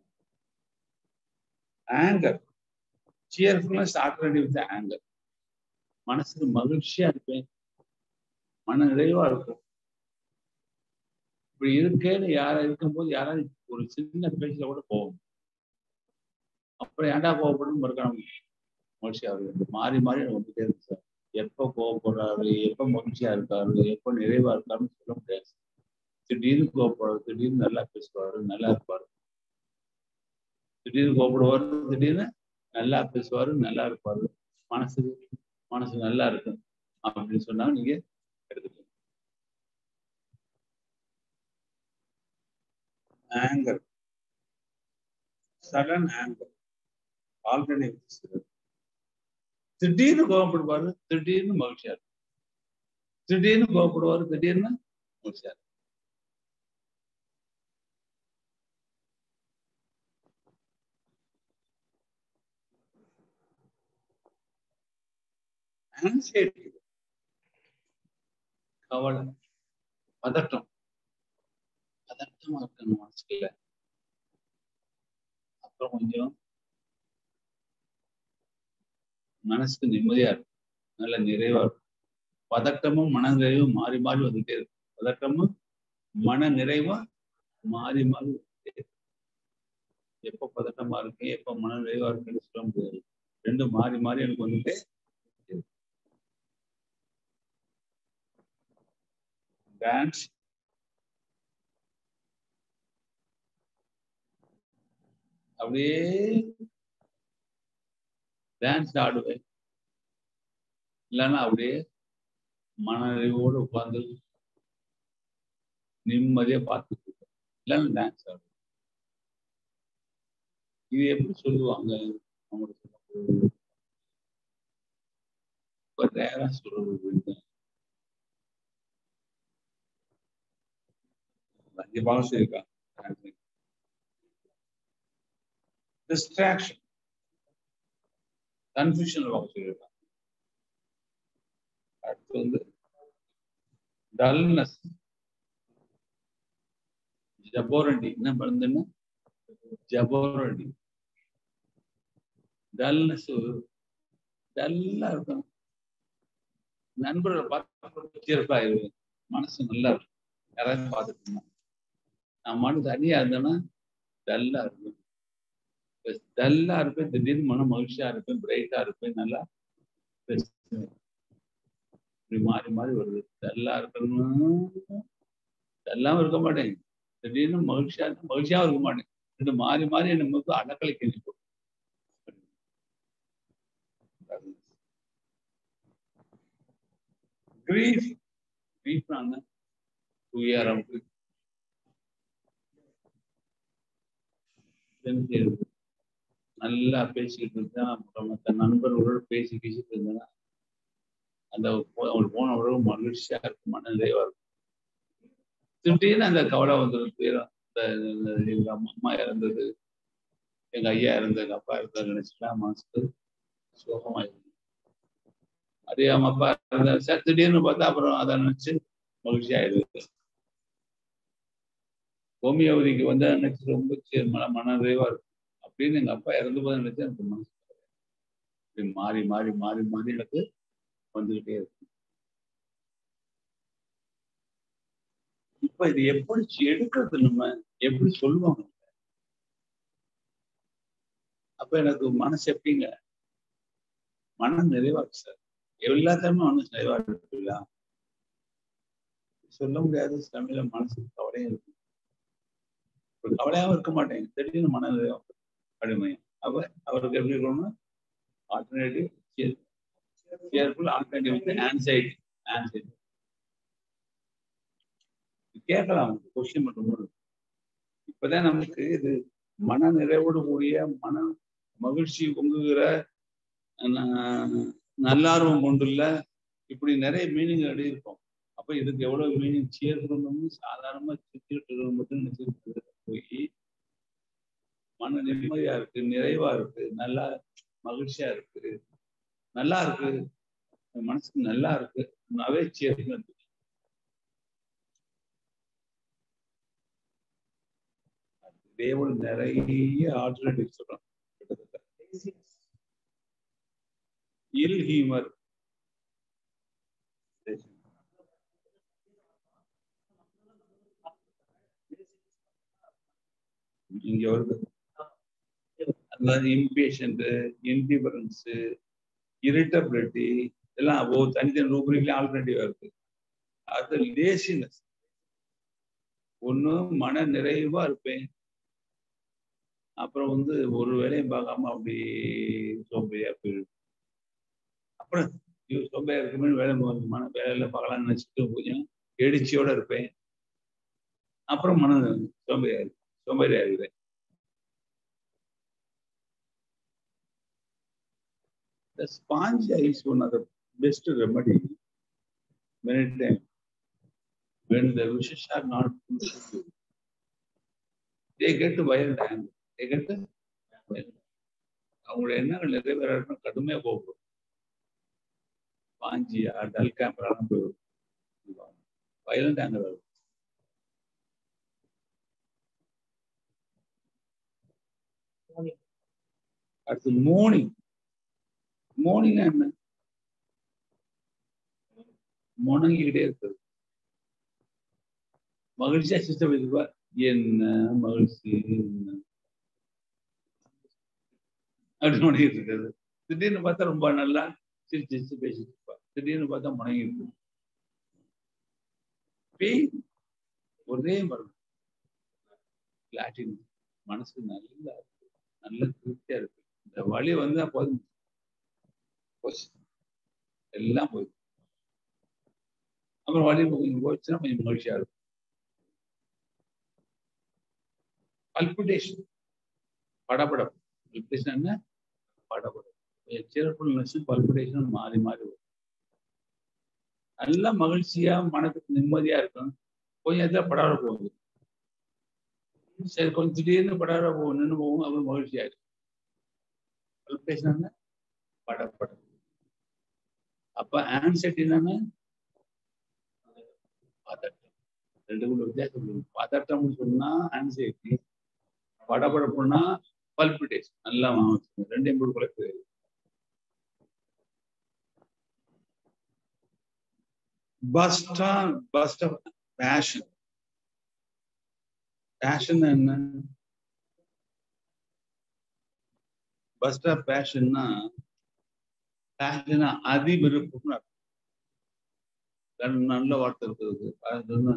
anger cheerfulness alternative with anger மனசுக்கு மகிழ்ச்சியா இருப்பேன் மன நிறைவா இருக்கும் இப்படி இருக்கேன்னு யாரா இருக்கும்போது யாராவது ஒரு சின்ன பேச்சுல கூட போகும் அப்புறம் ஏன்டா கோவப்படும் மறுக்கணும் மகிழ்ச்சியா இருக்கு மாறி மாறி வந்துட்டே இருக்கு சார் எப்போ கோவப்படுறாரு எப்போ மகிழ்ச்சியா இருக்காரு எப்போ நிறைவா இருக்காருன்னு சொல்ல முடியாது திடீர்னு கோவப்படுறாரு திடீர்னு நல்லா பேசுவாரு நல்லா இருப்பாரு திடீர்னு கோவப்படுவாரு திடீர்னு நல்லா பேசுவாரு நல்லா இருப்பாரு மனசு மனசு நல்லா இருக்கும் அப்படின்னு சொன்னா நீங்க எடுத்துக்கணும் ஆங்கர் சடன் ஆங்கர் ஆல்டர்னேட்டிவ் திடீர்னு கோவப்படுவாரு திடீர்னு மகிழ்ச்சியா இருக்கும் திடீர்னு கோவப்படுவாரு திடீர்னு மகிழ்ச்சியா இருக்கும் ஆன்சைட்டி கவலை பதட்டம் பதட்டமா இருக்கணும் மனசுக்குள்ள அப்புறம் கொஞ்சம் மனசுக்கு நிம்மதியா இருக்கும் நல்ல நிறைவா இருக்கும் பதட்டமும் மன நிறைவும் மாறி மாறி வந்துட்டே இருக்கும் பதட்டமும் மன நிறைவா மாறி மாறி வந்துட்டே இருக்கும் எப்ப பதட்டமா இருக்கு எப்ப மன நிறைவா இருக்குன்னு சொல்ல முடியாது ரெண்டும் மாறி மாறி எனக்கு வந்துட்டே டான்ஸ் அப்படியே டான்ஸ் ஆடுவேன் இல்லைன்னா அப்படியே மனநிறைவோடு உட்கார்ந்து நிம்மதியா பார்த்துட்டு இருப்பேன் இல்லைன்னா டான்ஸ் ஆடுவேன் இது எப்படி சொல்லுவாங்க அவங்களுக்கு சொல்லும்போது ரேரா சொல்றது அஞ்சு பாகம் இருக்கா டிஸ்ட்ராக்ஷன் கன்ஃபியூஷன் பாகம் சொல்லியிருக்காங்க அடுத்து வந்து டல்னஸ் ஜபோரண்டி என்ன பண்ணுதுன்னா ஜபோரண்டி டல்னஸ் டல்லா இருக்கும் நண்பர்களை பார்த்து சிறப்பா இருக்கும் மனசு நல்லா இருக்கும் யாராவது பார்த்துட்டு நான் மனு தனியா இருந்தேன்னா டல்லா இருக்கும் டல்லா இருப்பேன் திடீர்னு மன மகிழ்ச்சியா இருப்பேன் பிரைட்டா இருப்பேன் நல்லா பேசுவேன் இப்படி மாறி மாறி வருது டல்லா இருக்கணும் டல்லாவும் இருக்க மாட்டேன் திடீர்னு மகிழ்ச்சியா மகிழ்ச்சியாவும் இருக்க மாட்டேன் ரெண்டு மாறி மாறி நமக்கு அடக்கலை கேள்வி கிரீஃப் கிரீஃப்னாங்க துயரம் நல்லா பேசிக்கிட்டு இருந்தா மற்ற நண்பர்களோடு பேசி பேசிட்டு இருந்தேன்னா அந்த அவங்களுக்கு போன உறவு மகிழ்ச்சியா இருக்கும் மன நிறைவா இருக்கும் திடீர்னு அந்த கவலை வந்துடும் துயரம் எங்க அம்மா இறந்தது எங்க ஐயா இருந்தது எங்க அப்பா இருந்தது நினைச்சுட்டா மனசுக்கு சோகமாயிருக்கும் அதே அவங்க அப்பா இருந்த சார் திடீர்னு பார்த்தா அப்புறம் அதை நினைச்சு மகிழ்ச்சி ஆயிடுது ஹோமியோபதிக்கு வந்து நினைச்சு ரொம்ப மன மன நிறைவா இருக்கும் அப்படின்னு எங்க அப்பா இறந்து போது நினைச்சு எனக்கு மனசு இப்படி மாறி மாறி மாறி மாறி எனக்கு வந்துகிட்டே இருக்கு இப்ப இது எப்படி எடுக்கிறது நம்ம எப்படி சொல்லுவாங்க அப்ப எனக்கு மனசு எப்படிங்க மனம் நிறைவா இருக்கு சார் எல்லாத்தையுமே மனசு நிறைவா இருக்குல்ல சொல்ல முடியாத தமிழ மனசு கவலையும் இருக்கும் கவலையாவும் இருக்க மாட்டேன் திடீர்னு மன நிறைவா கடுமையும் அப்ப அவருக்கு எப்படி இருக்கணும்னா ஆல்டர்னேட்டிவ் கேர்ஃபுல் ஆல்டர்னேட்டிவ் வந்து ஆன்சைட்டி ஆன்சைட்டி கேட்கலாம் கொஸ்டின் பண்ணும்போது இப்பதான் நமக்கு இது மன நிறைவோடு கூடிய மன மகிழ்ச்சி பொங்குகிற நல்லார்வம் கொண்டுள்ள இப்படி நிறைய மீனிங் இருக்கும் அப்ப இதுக்கு எவ்வளவு மீனிங் சேர்க்கணும்னு சாதாரணமா சுத்திட்டு மட்டும் நினைச்சிட்டு போய் மன நிம்மதியா இருக்கு நிறைவா இருக்கு நல்லா மகிழ்ச்சியா இருக்கு நல்லா இருக்கு மனசுக்கு நல்லா இருக்கு நாவே சேர்க்கணும் தேவன் நிறைய ஆல்டர்னேட்டிவ் சொல்றான் இல் ஹீமர் இங்க வருது அதாவது இம்பேஷண்ட் இன்டிபரன்ஸ் இரிட்டபிலிட்டி இதெல்லாம் ஒவ்வொரு தனித்தனி ரூபரிக்ல ஆல்டர்னேட்டிவா இருக்கு அது லேசினஸ் ஒண்ணு மன நிறைவா இருப்பேன் அப்புறம் வந்து ஒரு வேலையும் பார்க்காம அப்படி சோம்பேறியா போயிடும் அப்புறம் சோம்பேறியா இருக்குமே வேலை மன வேலையில பார்க்கலாம்னு நினைச்சிட்டு கொஞ்சம் எழுச்சியோட இருப்பேன் அப்புறம் மன சோம்பேறியா இருக்கு சோம்பேறியா இருக்கிறேன் The sponge is one of the best remedy many times when the wishes are not fulfilled. They get violent anger. They get the அவங்களோட எண்ணங்கள் நிறைவேறணும் கடுமையா போகும் பாஞ்சியா டல் கேமராலாம் போயிடும் வயலண்ட் ஆங்கர் வரும் அடுத்து மோர்னிங் மோர்னிங் என்ன முணங்கிக்கிட்டே இருக்குது மகிழ்ச்சியா சிஸ்டம் இதுவா என்ன மகிழ்ச்சி என்ன அப்படின்னு முடங்கிட்டு இருக்காது திடீர்னு பார்த்தா ரொம்ப நல்லா சிரிச்சு சிரிச்சு பேசிட்டு இருப்பா திடீர்னு பார்த்தா முடங்கிட்டு பெயின் ஒரே மரம் லாட்டின் மனசு நல்லா இருக்கு நல்ல திருப்தியா இருக்கு இந்த வழி வந்தா போதும் போச்சு எல்லாம் போயிடும் அப்புறம் வழி கொஞ்சம் போச்சுன்னா கொஞ்சம் மகிழ்ச்சியா இருக்கும் பல்பிடேஷன் படபடம் பல்பிடேஷன் என்ன படபடம் சிறப்புல்னஸ் பல்பிடேஷன் மாறி மாறி வரும் நல்ல மகிழ்ச்சியா மனதுக்கு நிம்மதியா இருக்கும் கொஞ்சம் இடத்துல படாட போகுது சரி கொஞ்சம் திடீர்னு படாத போகும் நின்று போகும் அப்புறம் மகிழ்ச்சி ஆயிடும் பேசினாங்க பட பட அப்ப ஆன்சைட்டி என்னன்னா பதட்டம் ரெண்டுக்குள்ள வித்தியாசம் இருக்கு. பதட்டம்னு சொன்னா ஆன்சைட்டி படபடப்புனா பல்பிடேஷன் நல்லா வாங்க ரெண்டையும் போட்டு குழப்பி பஸ்டா பஸ்ட் ஆஃப் பேஷன் பேஷன் என்ன பஸ்ட் ஆஃப் பேஷன்னா பேஷனா அதி விருப்பம்னு அர்த்தம். ரெண்டு நல்ல வார்த்தை இருக்குது அதுன்னா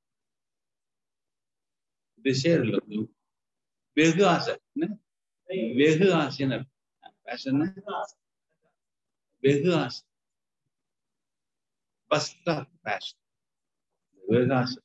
டிசைர் இல்லை வெகு ஆசை என்ன வெகு ஆசைன்னு பேஷன் வெகு ஆசை ஃபர்ஸ்ட் ஆஃப் பேஷன் வெகு ஆசை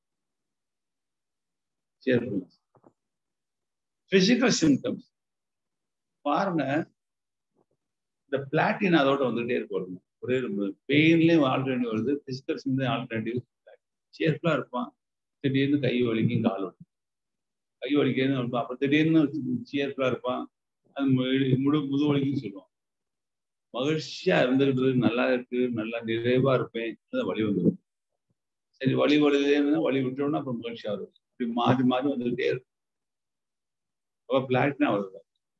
பிசிக்கல் சிம்டம்ஸ் பாருங்க இந்த பிளாட்டின் அதோட வந்துகிட்டே இருக்கும் ஒரே பெயின்லயும் ஆல்டர்னேட்டிவ் வருது பிசிக்கல் சிம்டம் ஆல்டர்னேட்டிவ் சேர்ஃபுல்லா இருப்பான் திடீர்னு கை வலிக்கும் கால் வலிக்கும் கை வலிக்கிறது இருப்பான் அப்புறம் திடீர்னு சேர்ஃபுல்லா இருப்பான் அது முழு- முழு முது வலிக்கும் சொல்லுவான் மகிழ்ச்சியா இருந்துகிட்டு நல்லா இருக்கு நல்லா நிறைவா இருப்பேன் அது வலி வந்துடும் சரி வலி வருதுன்னா வலி விட்டோம்னா அப்புறம் மகிழ்ச்சியா வரும் இப்படி மாறி மாறி வந்துகிட்டே இருக்கும் அப்ப பிளாட்னா வருது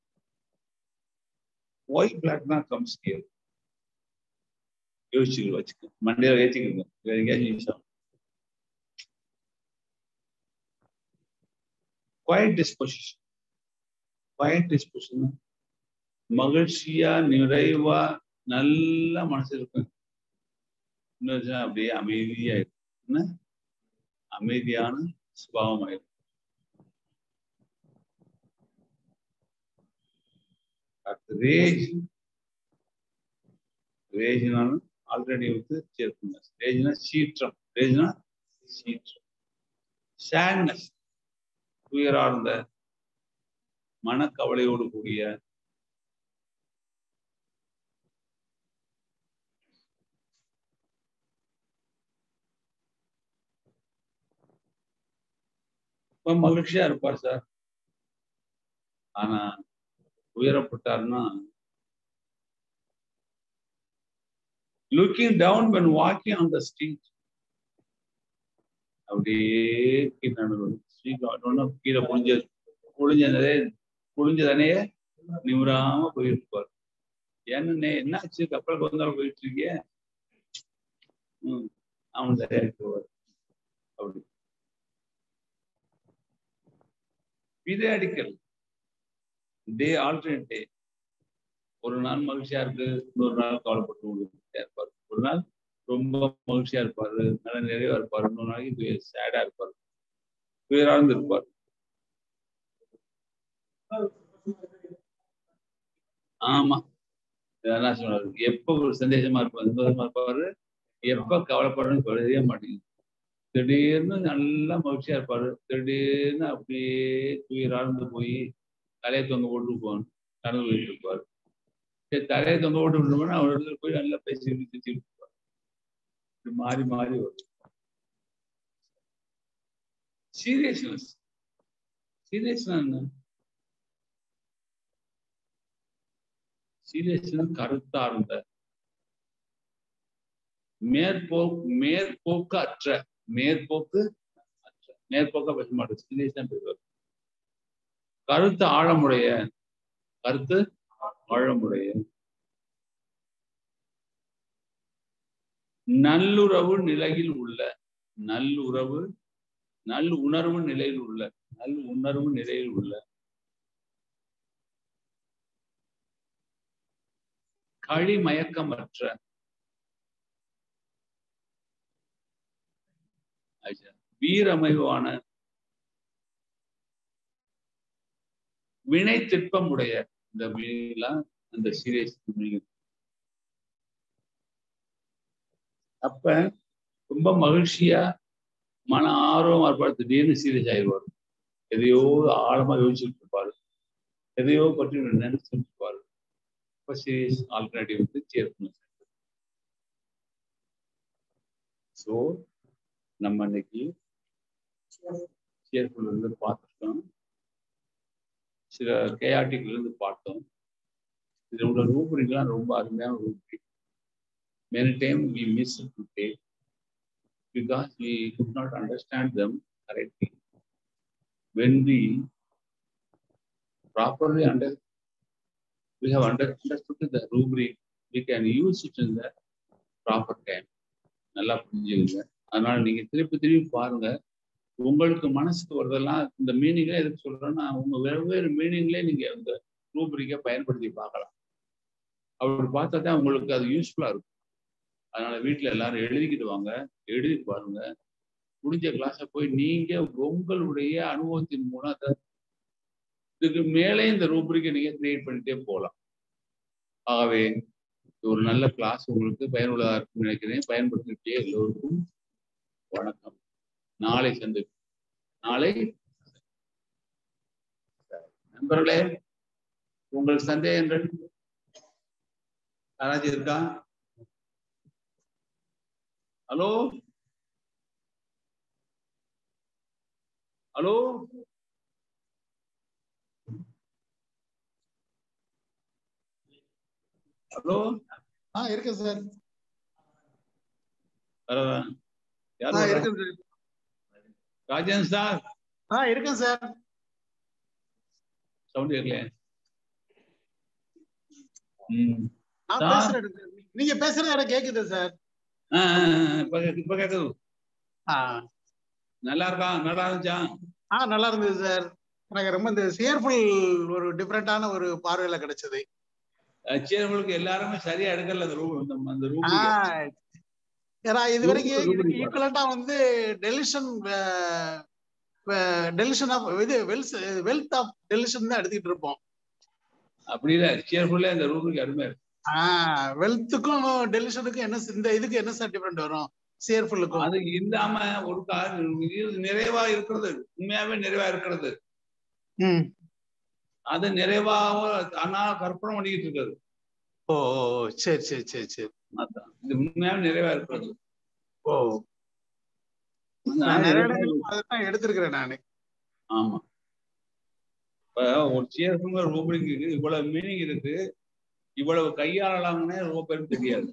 ஒய் பிளாட்னா கம்ஸ் ஹியர் யோசிச்சுக்க வச்சுக்க மண்டையில ஏற்றிக்கோங்க வேற எங்கேயாச்சும் யூஸ் ஆகும் குவைட் டிஸ்பொசிஷன் குவைட் டிஸ்பொசிஷன் மகிழ்ச்சியா நிறைவா நல்ல மனசு இருக்கும் இன்னும் வச்சா அப்படியே அமைதியா இருக்கும் என்ன அமைதியான சுபாவம் ஆயிடும் அடுத்து ரேஜ் ரேஜ்னாலும் ஆல்ரெடி வந்து சேர்க்குங்க ரேஜ்னா சீற்றம் ரேஜ்னா சீற்றம் சேட்னஸ் துயரார்ந்த மனக்கவலையோடு கூடிய ரொம்ப மகிழ்ச்சியா இருப்பார் சார் ஆனா உயரப்பட்டார்னா looking down when walking on the street அப்படியே கீழே நடந்து ஸ்ட்ரீட் கீழே புழிஞ்ச புழிஞ்சதே புழிஞ்சதனையே நிமிராம போயிருப்பார் ஏன்னு என்னாச்சு கப்பலுக்கு வந்தாலும் போயிட்டு இருக்கிய ம் அவன் சரியா இருக்குவார் அப்படி பீரியாடிக்கல் டே ஆல்டர்னேட் டே ஒரு நாள் மகிழ்ச்சியா இருக்கு இன்னொரு நாள் கவலைப்பட்டு கொண்டு இருப்பாரு ஒரு நாள் ரொம்ப மகிழ்ச்சியா இருப்பாரு நல்ல நிறைவா இருப்பாரு இன்னொரு நாளைக்கு சேடா இருப்பாரு துயரார்ந்து இருப்பார் ஆமா என்ன சொன்னாரு எப்ப ஒரு சந்தேகமா இருப்பாரு சந்தோஷமா இருப்பாரு எப்ப கவலைப்படுறன்னு தெரிய மாட்டேங்குது திடீர்னு நல்லா மகிழ்ச்சியா இருப்பாரு திடீர்னு அப்படியே துயரார்ந்து போய் தலையை தொங்க போட்டு போவான் கனவு போயிட்டு இருப்பாரு சரி தலையை தொங்க போட்டு விட்டோம்னா அவர் இடத்துல போய் நல்லா பேசி சிரிச்சுட்டு இருப்பார் இப்படி மாறி மாறி வரும் சீரியஸ்னஸ் சீரியஸ்னா என்ன சீரியஸ்னஸ் கருத்தார்ந்த மேற்போ மேற்போக்கு அற்ற மேற்போக்கு அற்ற மேற்போக்கா பேச மாட்டோம் சீரியஸ் தான் பேசுவார் கருத்து ஆழமுடைய கருத்து ஆழமுடைய நல்லுறவு நிலையில் உள்ள நல்லுறவு நல் உணர்வு நிலையில் உள்ள நல் உணர்வு நிலையில் உள்ள களி மயக்கமற்ற வீரமைவான வினை திட்பமுடைய இந்த மீன்லாம் அந்த சீரியஸ் மீன் அப்ப ரொம்ப மகிழ்ச்சியா மன ஆர்வமா இருப்பார் திடீர்னு சீரியஸ் ஆயிடுவார் எதையோ ஆழமா யோசிச்சுட்டு இருப்பாரு எதையோ பற்றி நினைச்சுட்டு இருப்பாரு இப்ப சீரியஸ் ஆல்டர்னேட்டிவ் வந்து சேர்க்கணும் ஸோ நம்ம இன்னைக்கு சியர்ஃபுல் இருந்து பார்த்துருக்கோம் சில கேஆர்டிக்ல இருந்து பார்த்தோம் இதில் உள்ள ரூபரிக்லாம் ரொம்ப அருமையான rubric many time we miss to take because we could not understand them correctly when we properly under we have under, understood the rubric, we can use it in the proper time. நல்லா புரிஞ்சுக்கங்க அதனால நீங்க திருப்பி திருப்பி பாருங்க உங்களுக்கு மனசுக்கு வரதெல்லாம் இந்த மீனிங்ல எதுக்கு சொல்றேன்னா உங்க வெவ்வேறு மீனிங்லேயே நீங்க அந்த ரூபரிக்கை பயன்படுத்தி பார்க்கலாம் அப்படி பார்த்தா தான் உங்களுக்கு அது யூஸ்ஃபுல்லா இருக்கும் அதனால வீட்டுல எல்லாரும் எழுதிக்கிட்டு வாங்க எழுதி பாருங்க முடிஞ்ச கிளாஸை போய் நீங்க உங்களுடைய அனுபவத்தின் மூலம் அதை இதுக்கு மேலே இந்த ரூபரிக்கை நீங்க கிரியேட் பண்ணிட்டே போகலாம் ஆகவே ஒரு நல்ல கிளாஸ் உங்களுக்கு பயனுள்ளதா இருக்கும்னு நினைக்கிறேன் பயன்படுத்திட்டே எல்லோருக்கும் வணக்கம் நாளை சந்தி நாளை நண்பர்களே உங்கள் சந்தேகங்கள் யாராச்சும் இருக்கா ஹலோ ஹலோ ஹலோ ஆ இருக்கு சார் வரவா யார் ஆ வரா? இருக்கு சார் ராஜன் சார் ஆ இருக்கேன் சார் சவுண்ட் கேட்கல ம் நான் சார். பேசுறேன் சார். நீங்க பேசுறது எனக்கு கேக்குது சார் ஆ, ஆ, ஆ, இப்ப கேக்கு- இப்ப கேக்குது ஆ நல்லா இருக்கா நல்லா இருந்துச்சா ஆ நல்லா இருந்தது சார் எனக்கு ரொம்ப இந்த சியர்ஃபுல் ஒரு டிஃப்ரெண்டான ஒரு பார்வையில கிடைச்சது சரி உங்களுக்கு எல்லாருமே சரியா எடுக்கல அந்த ரூம் அந்த அந்த ரூம் ஆ ஏன்னா இது வரைக்கும் Rubric இதுக்கு பாரு. ஈக்குவலண்டா வந்து டெலிஷன் டெலிஷன் ஆஃப் இது வெல்ஸ் வெல்த் ஆஃப் டெலிஷன் தான் எடுத்துக்கிட்டு இருப்போம் அப்படி இல்ல சேர்ஃபுல்லா இந்த ரூமுக்கு அருமையா இருக்கு ஆஹ் வெல்த்துக்கும் டெலிஷனுக்கும் என்ன இந்த இதுக்கு என்ன சார் டிஃபரெண்ட் வரும் சியர்ஃபுல்லுக்கும் அது இல்லாம ஒரு கா- இது நிறைவா இருக்கிறது உண்மையாவே நிறைவா இருக்கிறது ம் அது நிறைவாக ஆனா கற்பனை பண்ணிக்கிட்டு இருக்கிறது ஓ ஓ, ஓ, சரி சரி சரி சரி அதான் இது உண்மையாவே நிறைவா இருக்கிறது ஓ நான் நிறைய இடங்கள்ல அதைத்தான் எடுத்திருக்கிறேன் நானு ஆமா இப்ப ஒரு சேர்ஃபுங்கிற ரூபரிக்கு இவ்வளவு மீனிங் இருக்கு இவ்வளவு கையாளலாம்னே ரொம்ப பேருக்கு தெரியாது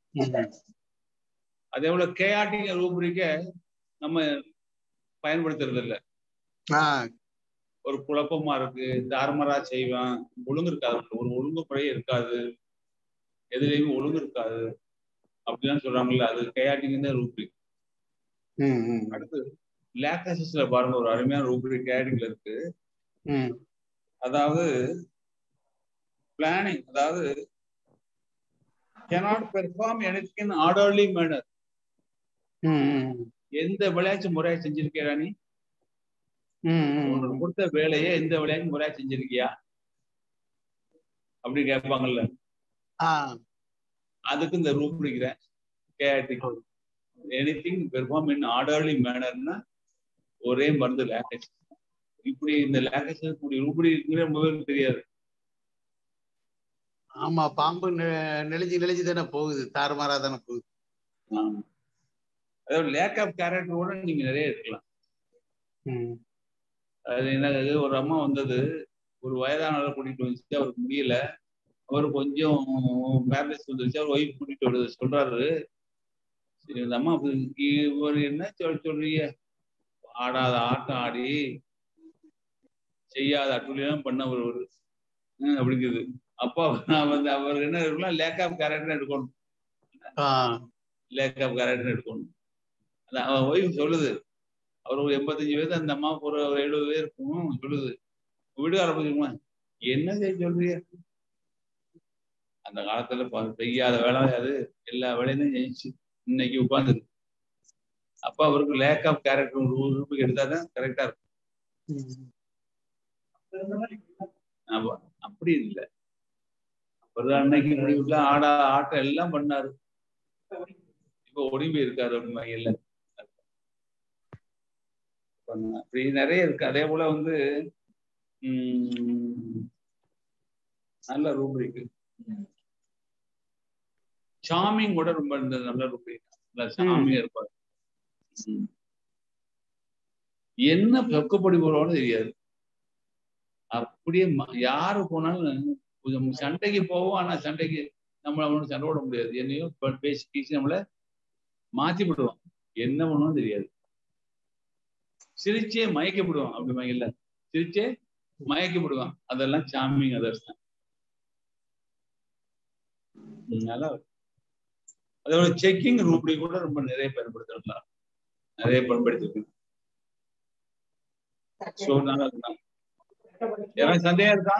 அதே போல கேஆர்டிங்க ரூபரிக்க நம்ம பயன்படுத்துறது இல்ல ஆஹ் ஒரு குழப்பமா இருக்கு தாறுமாறா செய்வேன் ஒழுங்கு இருக்காது ஒரு ஒழுங்கு முறையே இருக்காது எதுலையுமே ஒழுங்கு இருக்காது அப்படிலாம் சொல்றாங்கல்ல அது கேஆர்டிங் தான் ரூபரிக் ம், ம், அடுத்து லேக்கசிஸ்ல பாருங்க ஒரு அருமையான ரூபரிக் கேஆர்டிங்ல இருக்கு ம், அதாவது பிளானிங் அதாவது cannot perform anything in orderly manner ம், ம், எந்த விளையாட்டு முறையா செஞ்சிருக்கியா நீ ம், ம், உனக்கு கொடுத்த வேலையை எந்த விளையாட்டு முறையா செஞ்சிருக்கியா அப்படி கேட்பாங்கல்ல ஆஹ் அதுக்கு இந்த ரூம் பிடிக்கிறேன் கேஆர்டி anything perform in orderly மேனர்னா ஒரே மருந்து லேக்கேஜ் இப்படி இந்த லேக்கேஜ் இப்படி ரூபடி இருக்குங்கிற ரொம்ப பேருக்கு தெரியாது ஆமா பாம்பு நெ- நெளிஞ்சு நெளிஞ்சு தானே போகுது தாறுமாறா தானே போகுது ஆமா. அதாவது லேக் ஆஃப் கேரக்டரோட நீங்க நிறைய இருக்கலாம் ம், அது என்னது ஒரு அம்மா வந்தது ஒரு வயதானவரை கூட்டிட்டு வந்துச்சு அவருக்கு முடியல அவர் கொஞ்சம் பேரலைஸ் வந்துருச்சு அவர் ஒய்ஃப் கூட்டிட்டு வருது சொல்றாரு சரி இந்த அம்மா அப்படி இவர் என்ன சொல் சொல்றீங்க ஆடாத ஆட்டம் ஆடி செய்யாத அட்டுழியம் பண்ண ஒரு ஒரு ஹம், அப்படிங்குது அப்போ நான் வந்து அவர் என்ன இருக்குன்னா லேக் ஆஃப் கேரக்டர் எடுக்கணும் ஆஹ் லேக் ஆஃப் கேரக்டர் எடுக்கணும் அதான் அவன் ஒய்ஃப் சொல்லுது அவர் ஒரு எண்பத்தஞ்சு வயது அந்த அம்மா ஒரு ஒரு எழுபது பேர் இருக்கும் சொல்லுது வீடுகார போச்சுமா என்ன செய்ய சொல்றீங்க அந்த காலத்துல ப- செய்யாத வேலை அது எல்லா வேலையும் செஞ்சு இன்னைக்கு உட்கார்ந்து அப்ப அவருக்கு லேக் ஆஃப் கேரக்டர் ரூபுக்கு எடுத்தாதான் கரெக்டா இருக்கும் ம், ஆமா, அப்படி இல்லை அவர் அன்னைக்கு முடிவுல ஆடா ஆட்டம் எல்லாம் பண்ணாரு இப்ப ஒடிம்பி இருக்காரு அப்படிம்பாங்க இல்ல அப்படி நிறைய இருக்கு அதே போல வந்து உம் நல்ல ரூபிக் சாமிங் கூட ரொம்ப இந்த நல்ல ரூபிக் நல்ல சாமியா இருப்பாரு உம். என்ன வெக்கப்படி போறோம்னு தெரியாது அப்படியே ம- யாரு போனாலும் கொஞ்சம் சண்டைக்கு போவோம் ஆனா சண்டைக்கு நம்மள அவனோட சண்டை போட முடியாது என்னையும் ப- பேசி பேசி நம்மள மாத்தி விடுவோம் என்ன பண்ணுவோம் தெரியாது சிரிச்சே மயக்கி விடுவோம் அப்படி மயக்கல சிரிச்சே மயக்கி விடுவான் அதெல்லாம் சாமிங் அதர்ஸ் தான் ம், நல்லா இருக்கு. அதோட செக்கிங் ரூபடி கூட ரொம்ப நிறைய பயன்படுத்தலாம் நிறைய பயன்படுத்திருக்கு ஸோ நல்லா இருக்கு எனக்கு சந்தேகம் இருக்கா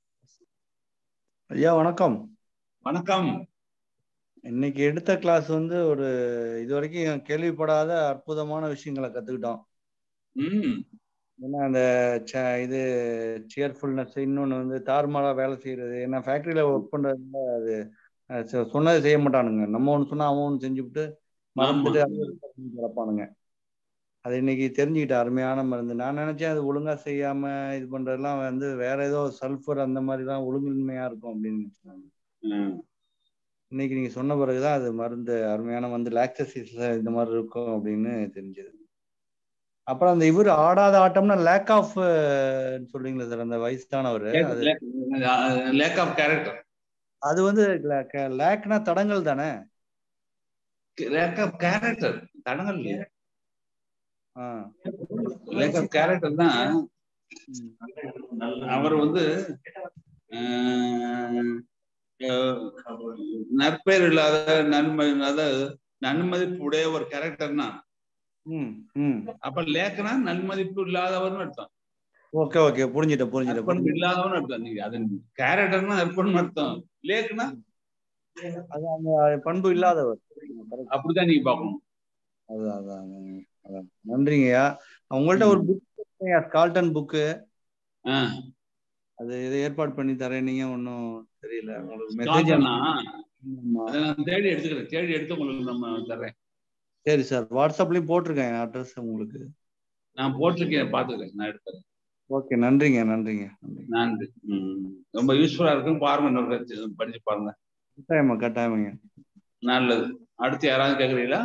ஐயா வணக்கம் வணக்கம் இன்னைக்கு எடுத்த கிளாஸ் வந்து ஒரு இது வரைக்கும் கேள்விப்படாத அற்புதமான விஷயங்களை கத்துக்கிட்டோம் ம் ஏன்னா அந்த ச- இது சியர்ஃபுல்னஸ் இன்னொன்று வந்து தாறுமாறா வேலை செய்யறது ஏன்னா ஃபேக்டரியில ஒர்க் பண்றதுல அது அஹ், சொ- சொன்னதை செய்ய மாட்டானுங்க நம்ம ஒன்று சொன்னா அவன் ஒன்று செஞ்சுவிட்டு மறந்துட்டு ஆமா. அப்படியே கிடப்பானுங்க அது இன்னைக்கு தெரிஞ்சுக்கிட்ட அருமையான மருந்து நான் நினைச்சேன் அது ஒழுங்கா செய்யாம இது பண்றதெல்லாம் வந்து வேற ஏதோ சல்ஃபர் அந்த மாதிரி தான் ஒழுங்கின்மையா இருக்கும் அப்படின்னு நினைச்சாங்க ம். இன்னைக்கு நீங்க சொன்ன பிறகுதான் அது மருந்து அருமையான வந்து லாக்டசிஸ்ல இந்த மாதிரி இருக்கும் அப்படின்னு தெரிஞ்சது அப்புறம் அந்த இவர் ஆடாத ஆட்டம்னா லேக் ஆஃப் சொல்றீங்களா சார் அந்த வயசானவர் அது லேக் ஆஃப் கேரக்டர் அது வந்து லேக்னா தடங்கள் தானே லேக் ஆஃப் கேரக்டர் தடங்கள் இல்லையா ஆ. லேக் ஆஃப் கேரக்டர் தான் ம். அவர் வந்து ஆஹ், ஆஹ், நற்பெயர் இல்லாத நன்மை அதாவது நன்மதிப்பு உடைய ஒரு கேரக்டர்னா ம் ம் அப்ப லேக்கனா நன்மதிப்பு இல்லாதவர்னு அர்த்தம் ஓகே ஓகே புரிஞ்சுட்டேன் புரிஞ்சுட்டேன் நற்பண்பு புரிஞ்சுட்டேன் இல்லாதவன் அர்த்தம் நீங்க அது கேரக்டர்னா நற்பண்பு அர்த்தம் லேக்குனா அது அந்த பண்பு இல்லாதவர் Correct. அப்படிதான் நீங்க பார்க்கணும் அதான் அதான் அதான். அதான் நன்றிங்கய்யா உங்கள்ட்ட ஒரு புக் ஸ்கால்டன் புக்கு ஆஹ் அது எதை ஏற்பாடு பண்ணி தரேன் நீங்க ஒன்றும் தெரியல உங்களுக்கு மெசேஜ் காட்டனா அதை நான் தேடி எடுத்துக்கிறேன் தேடி எடுத்து உங்களுக்கு நம்ம தர்றேன் சரி சார் வாட்ஸ்அப்லயும் போட்டிருக்கேன் அட்ரஸ் உங்களுக்கு நான் போட்டிருக்கேன் பாத்துக்கிறேன் நான் எடுத்துறேன் ஓகே நன்றிங்க நன்றிங்க நன்றிங்க நன்றி ம். ரொம்ப யூஸ்ஃபுல்லா இருக்கும் பாருங்க இன்னொரு கருத்து படிச்சு பாருங்க கட்டாயமா கட்டாயமாங்க நல்லது அடுத்து யாராவது கேக்குறீங்களா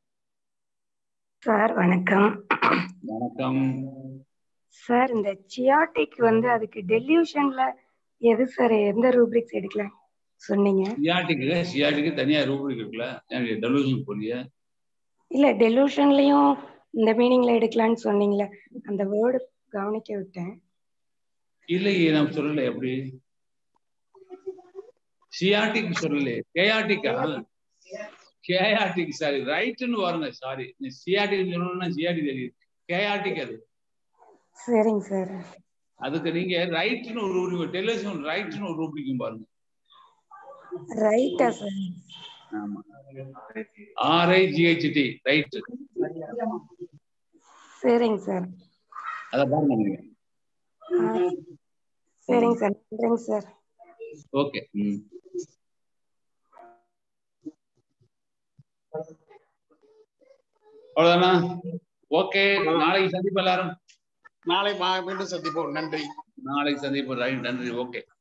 சார் வணக்கம் வணக்கம் சார் இந்த சியாட்டிக் வந்து அதுக்கு டெல்யூஷன்ல எது சார் எந்த ரூப்ரிக்ஸ் எடுக்கலாம் சொன்னீங்க சியாட்டிக்கு சியாட்டிக்கு தனியா ரூபிக் இருக்குல்ல டெலிவிஷன் போலிய இல்ல டெலூஷன்லயும் இந்த மீனிங்ல எடுக்கலாம்னு சொன்னீங்களே அந்த வேர்டு கவனிக்க விட்டேன் இல்லையே நான் சொல்லல எப்படி சியாட்டிக் சொல்லலையே கேயாட்டிக்கா கேயாட்டிக் சாரி ரைட்னு வருங்க சாரி நீ சியாட்டிக் சொல்லணும்னா சியாட்டிக் தெரியுது கேயாட்டிக் அது சரிங்க சார் அதுக்கு நீங்க ரைட்னு ஒரு ரூபிக் டெலிவிஷன் ரைட்னு ஒரு ரூபிக்கும் பாருங்க ரைட்டா சார் ஆமா ஆர்ஐஜிஹெச்டி ரைட் சரிங்க சார் அத பாருங்க நீங்க ஆ, சரிங்க சார் நன்றிங்க சார் ஓகே ம் அவ்வளவுதானா ஓகே நாளைக்கு சந்திப்போம் எல்லாரும் நாளை மா- மீண்டும் சந்திப்போம் நன்றி நாளைக்கு சந்திப்போம் ரைட் நன்றி ஓகே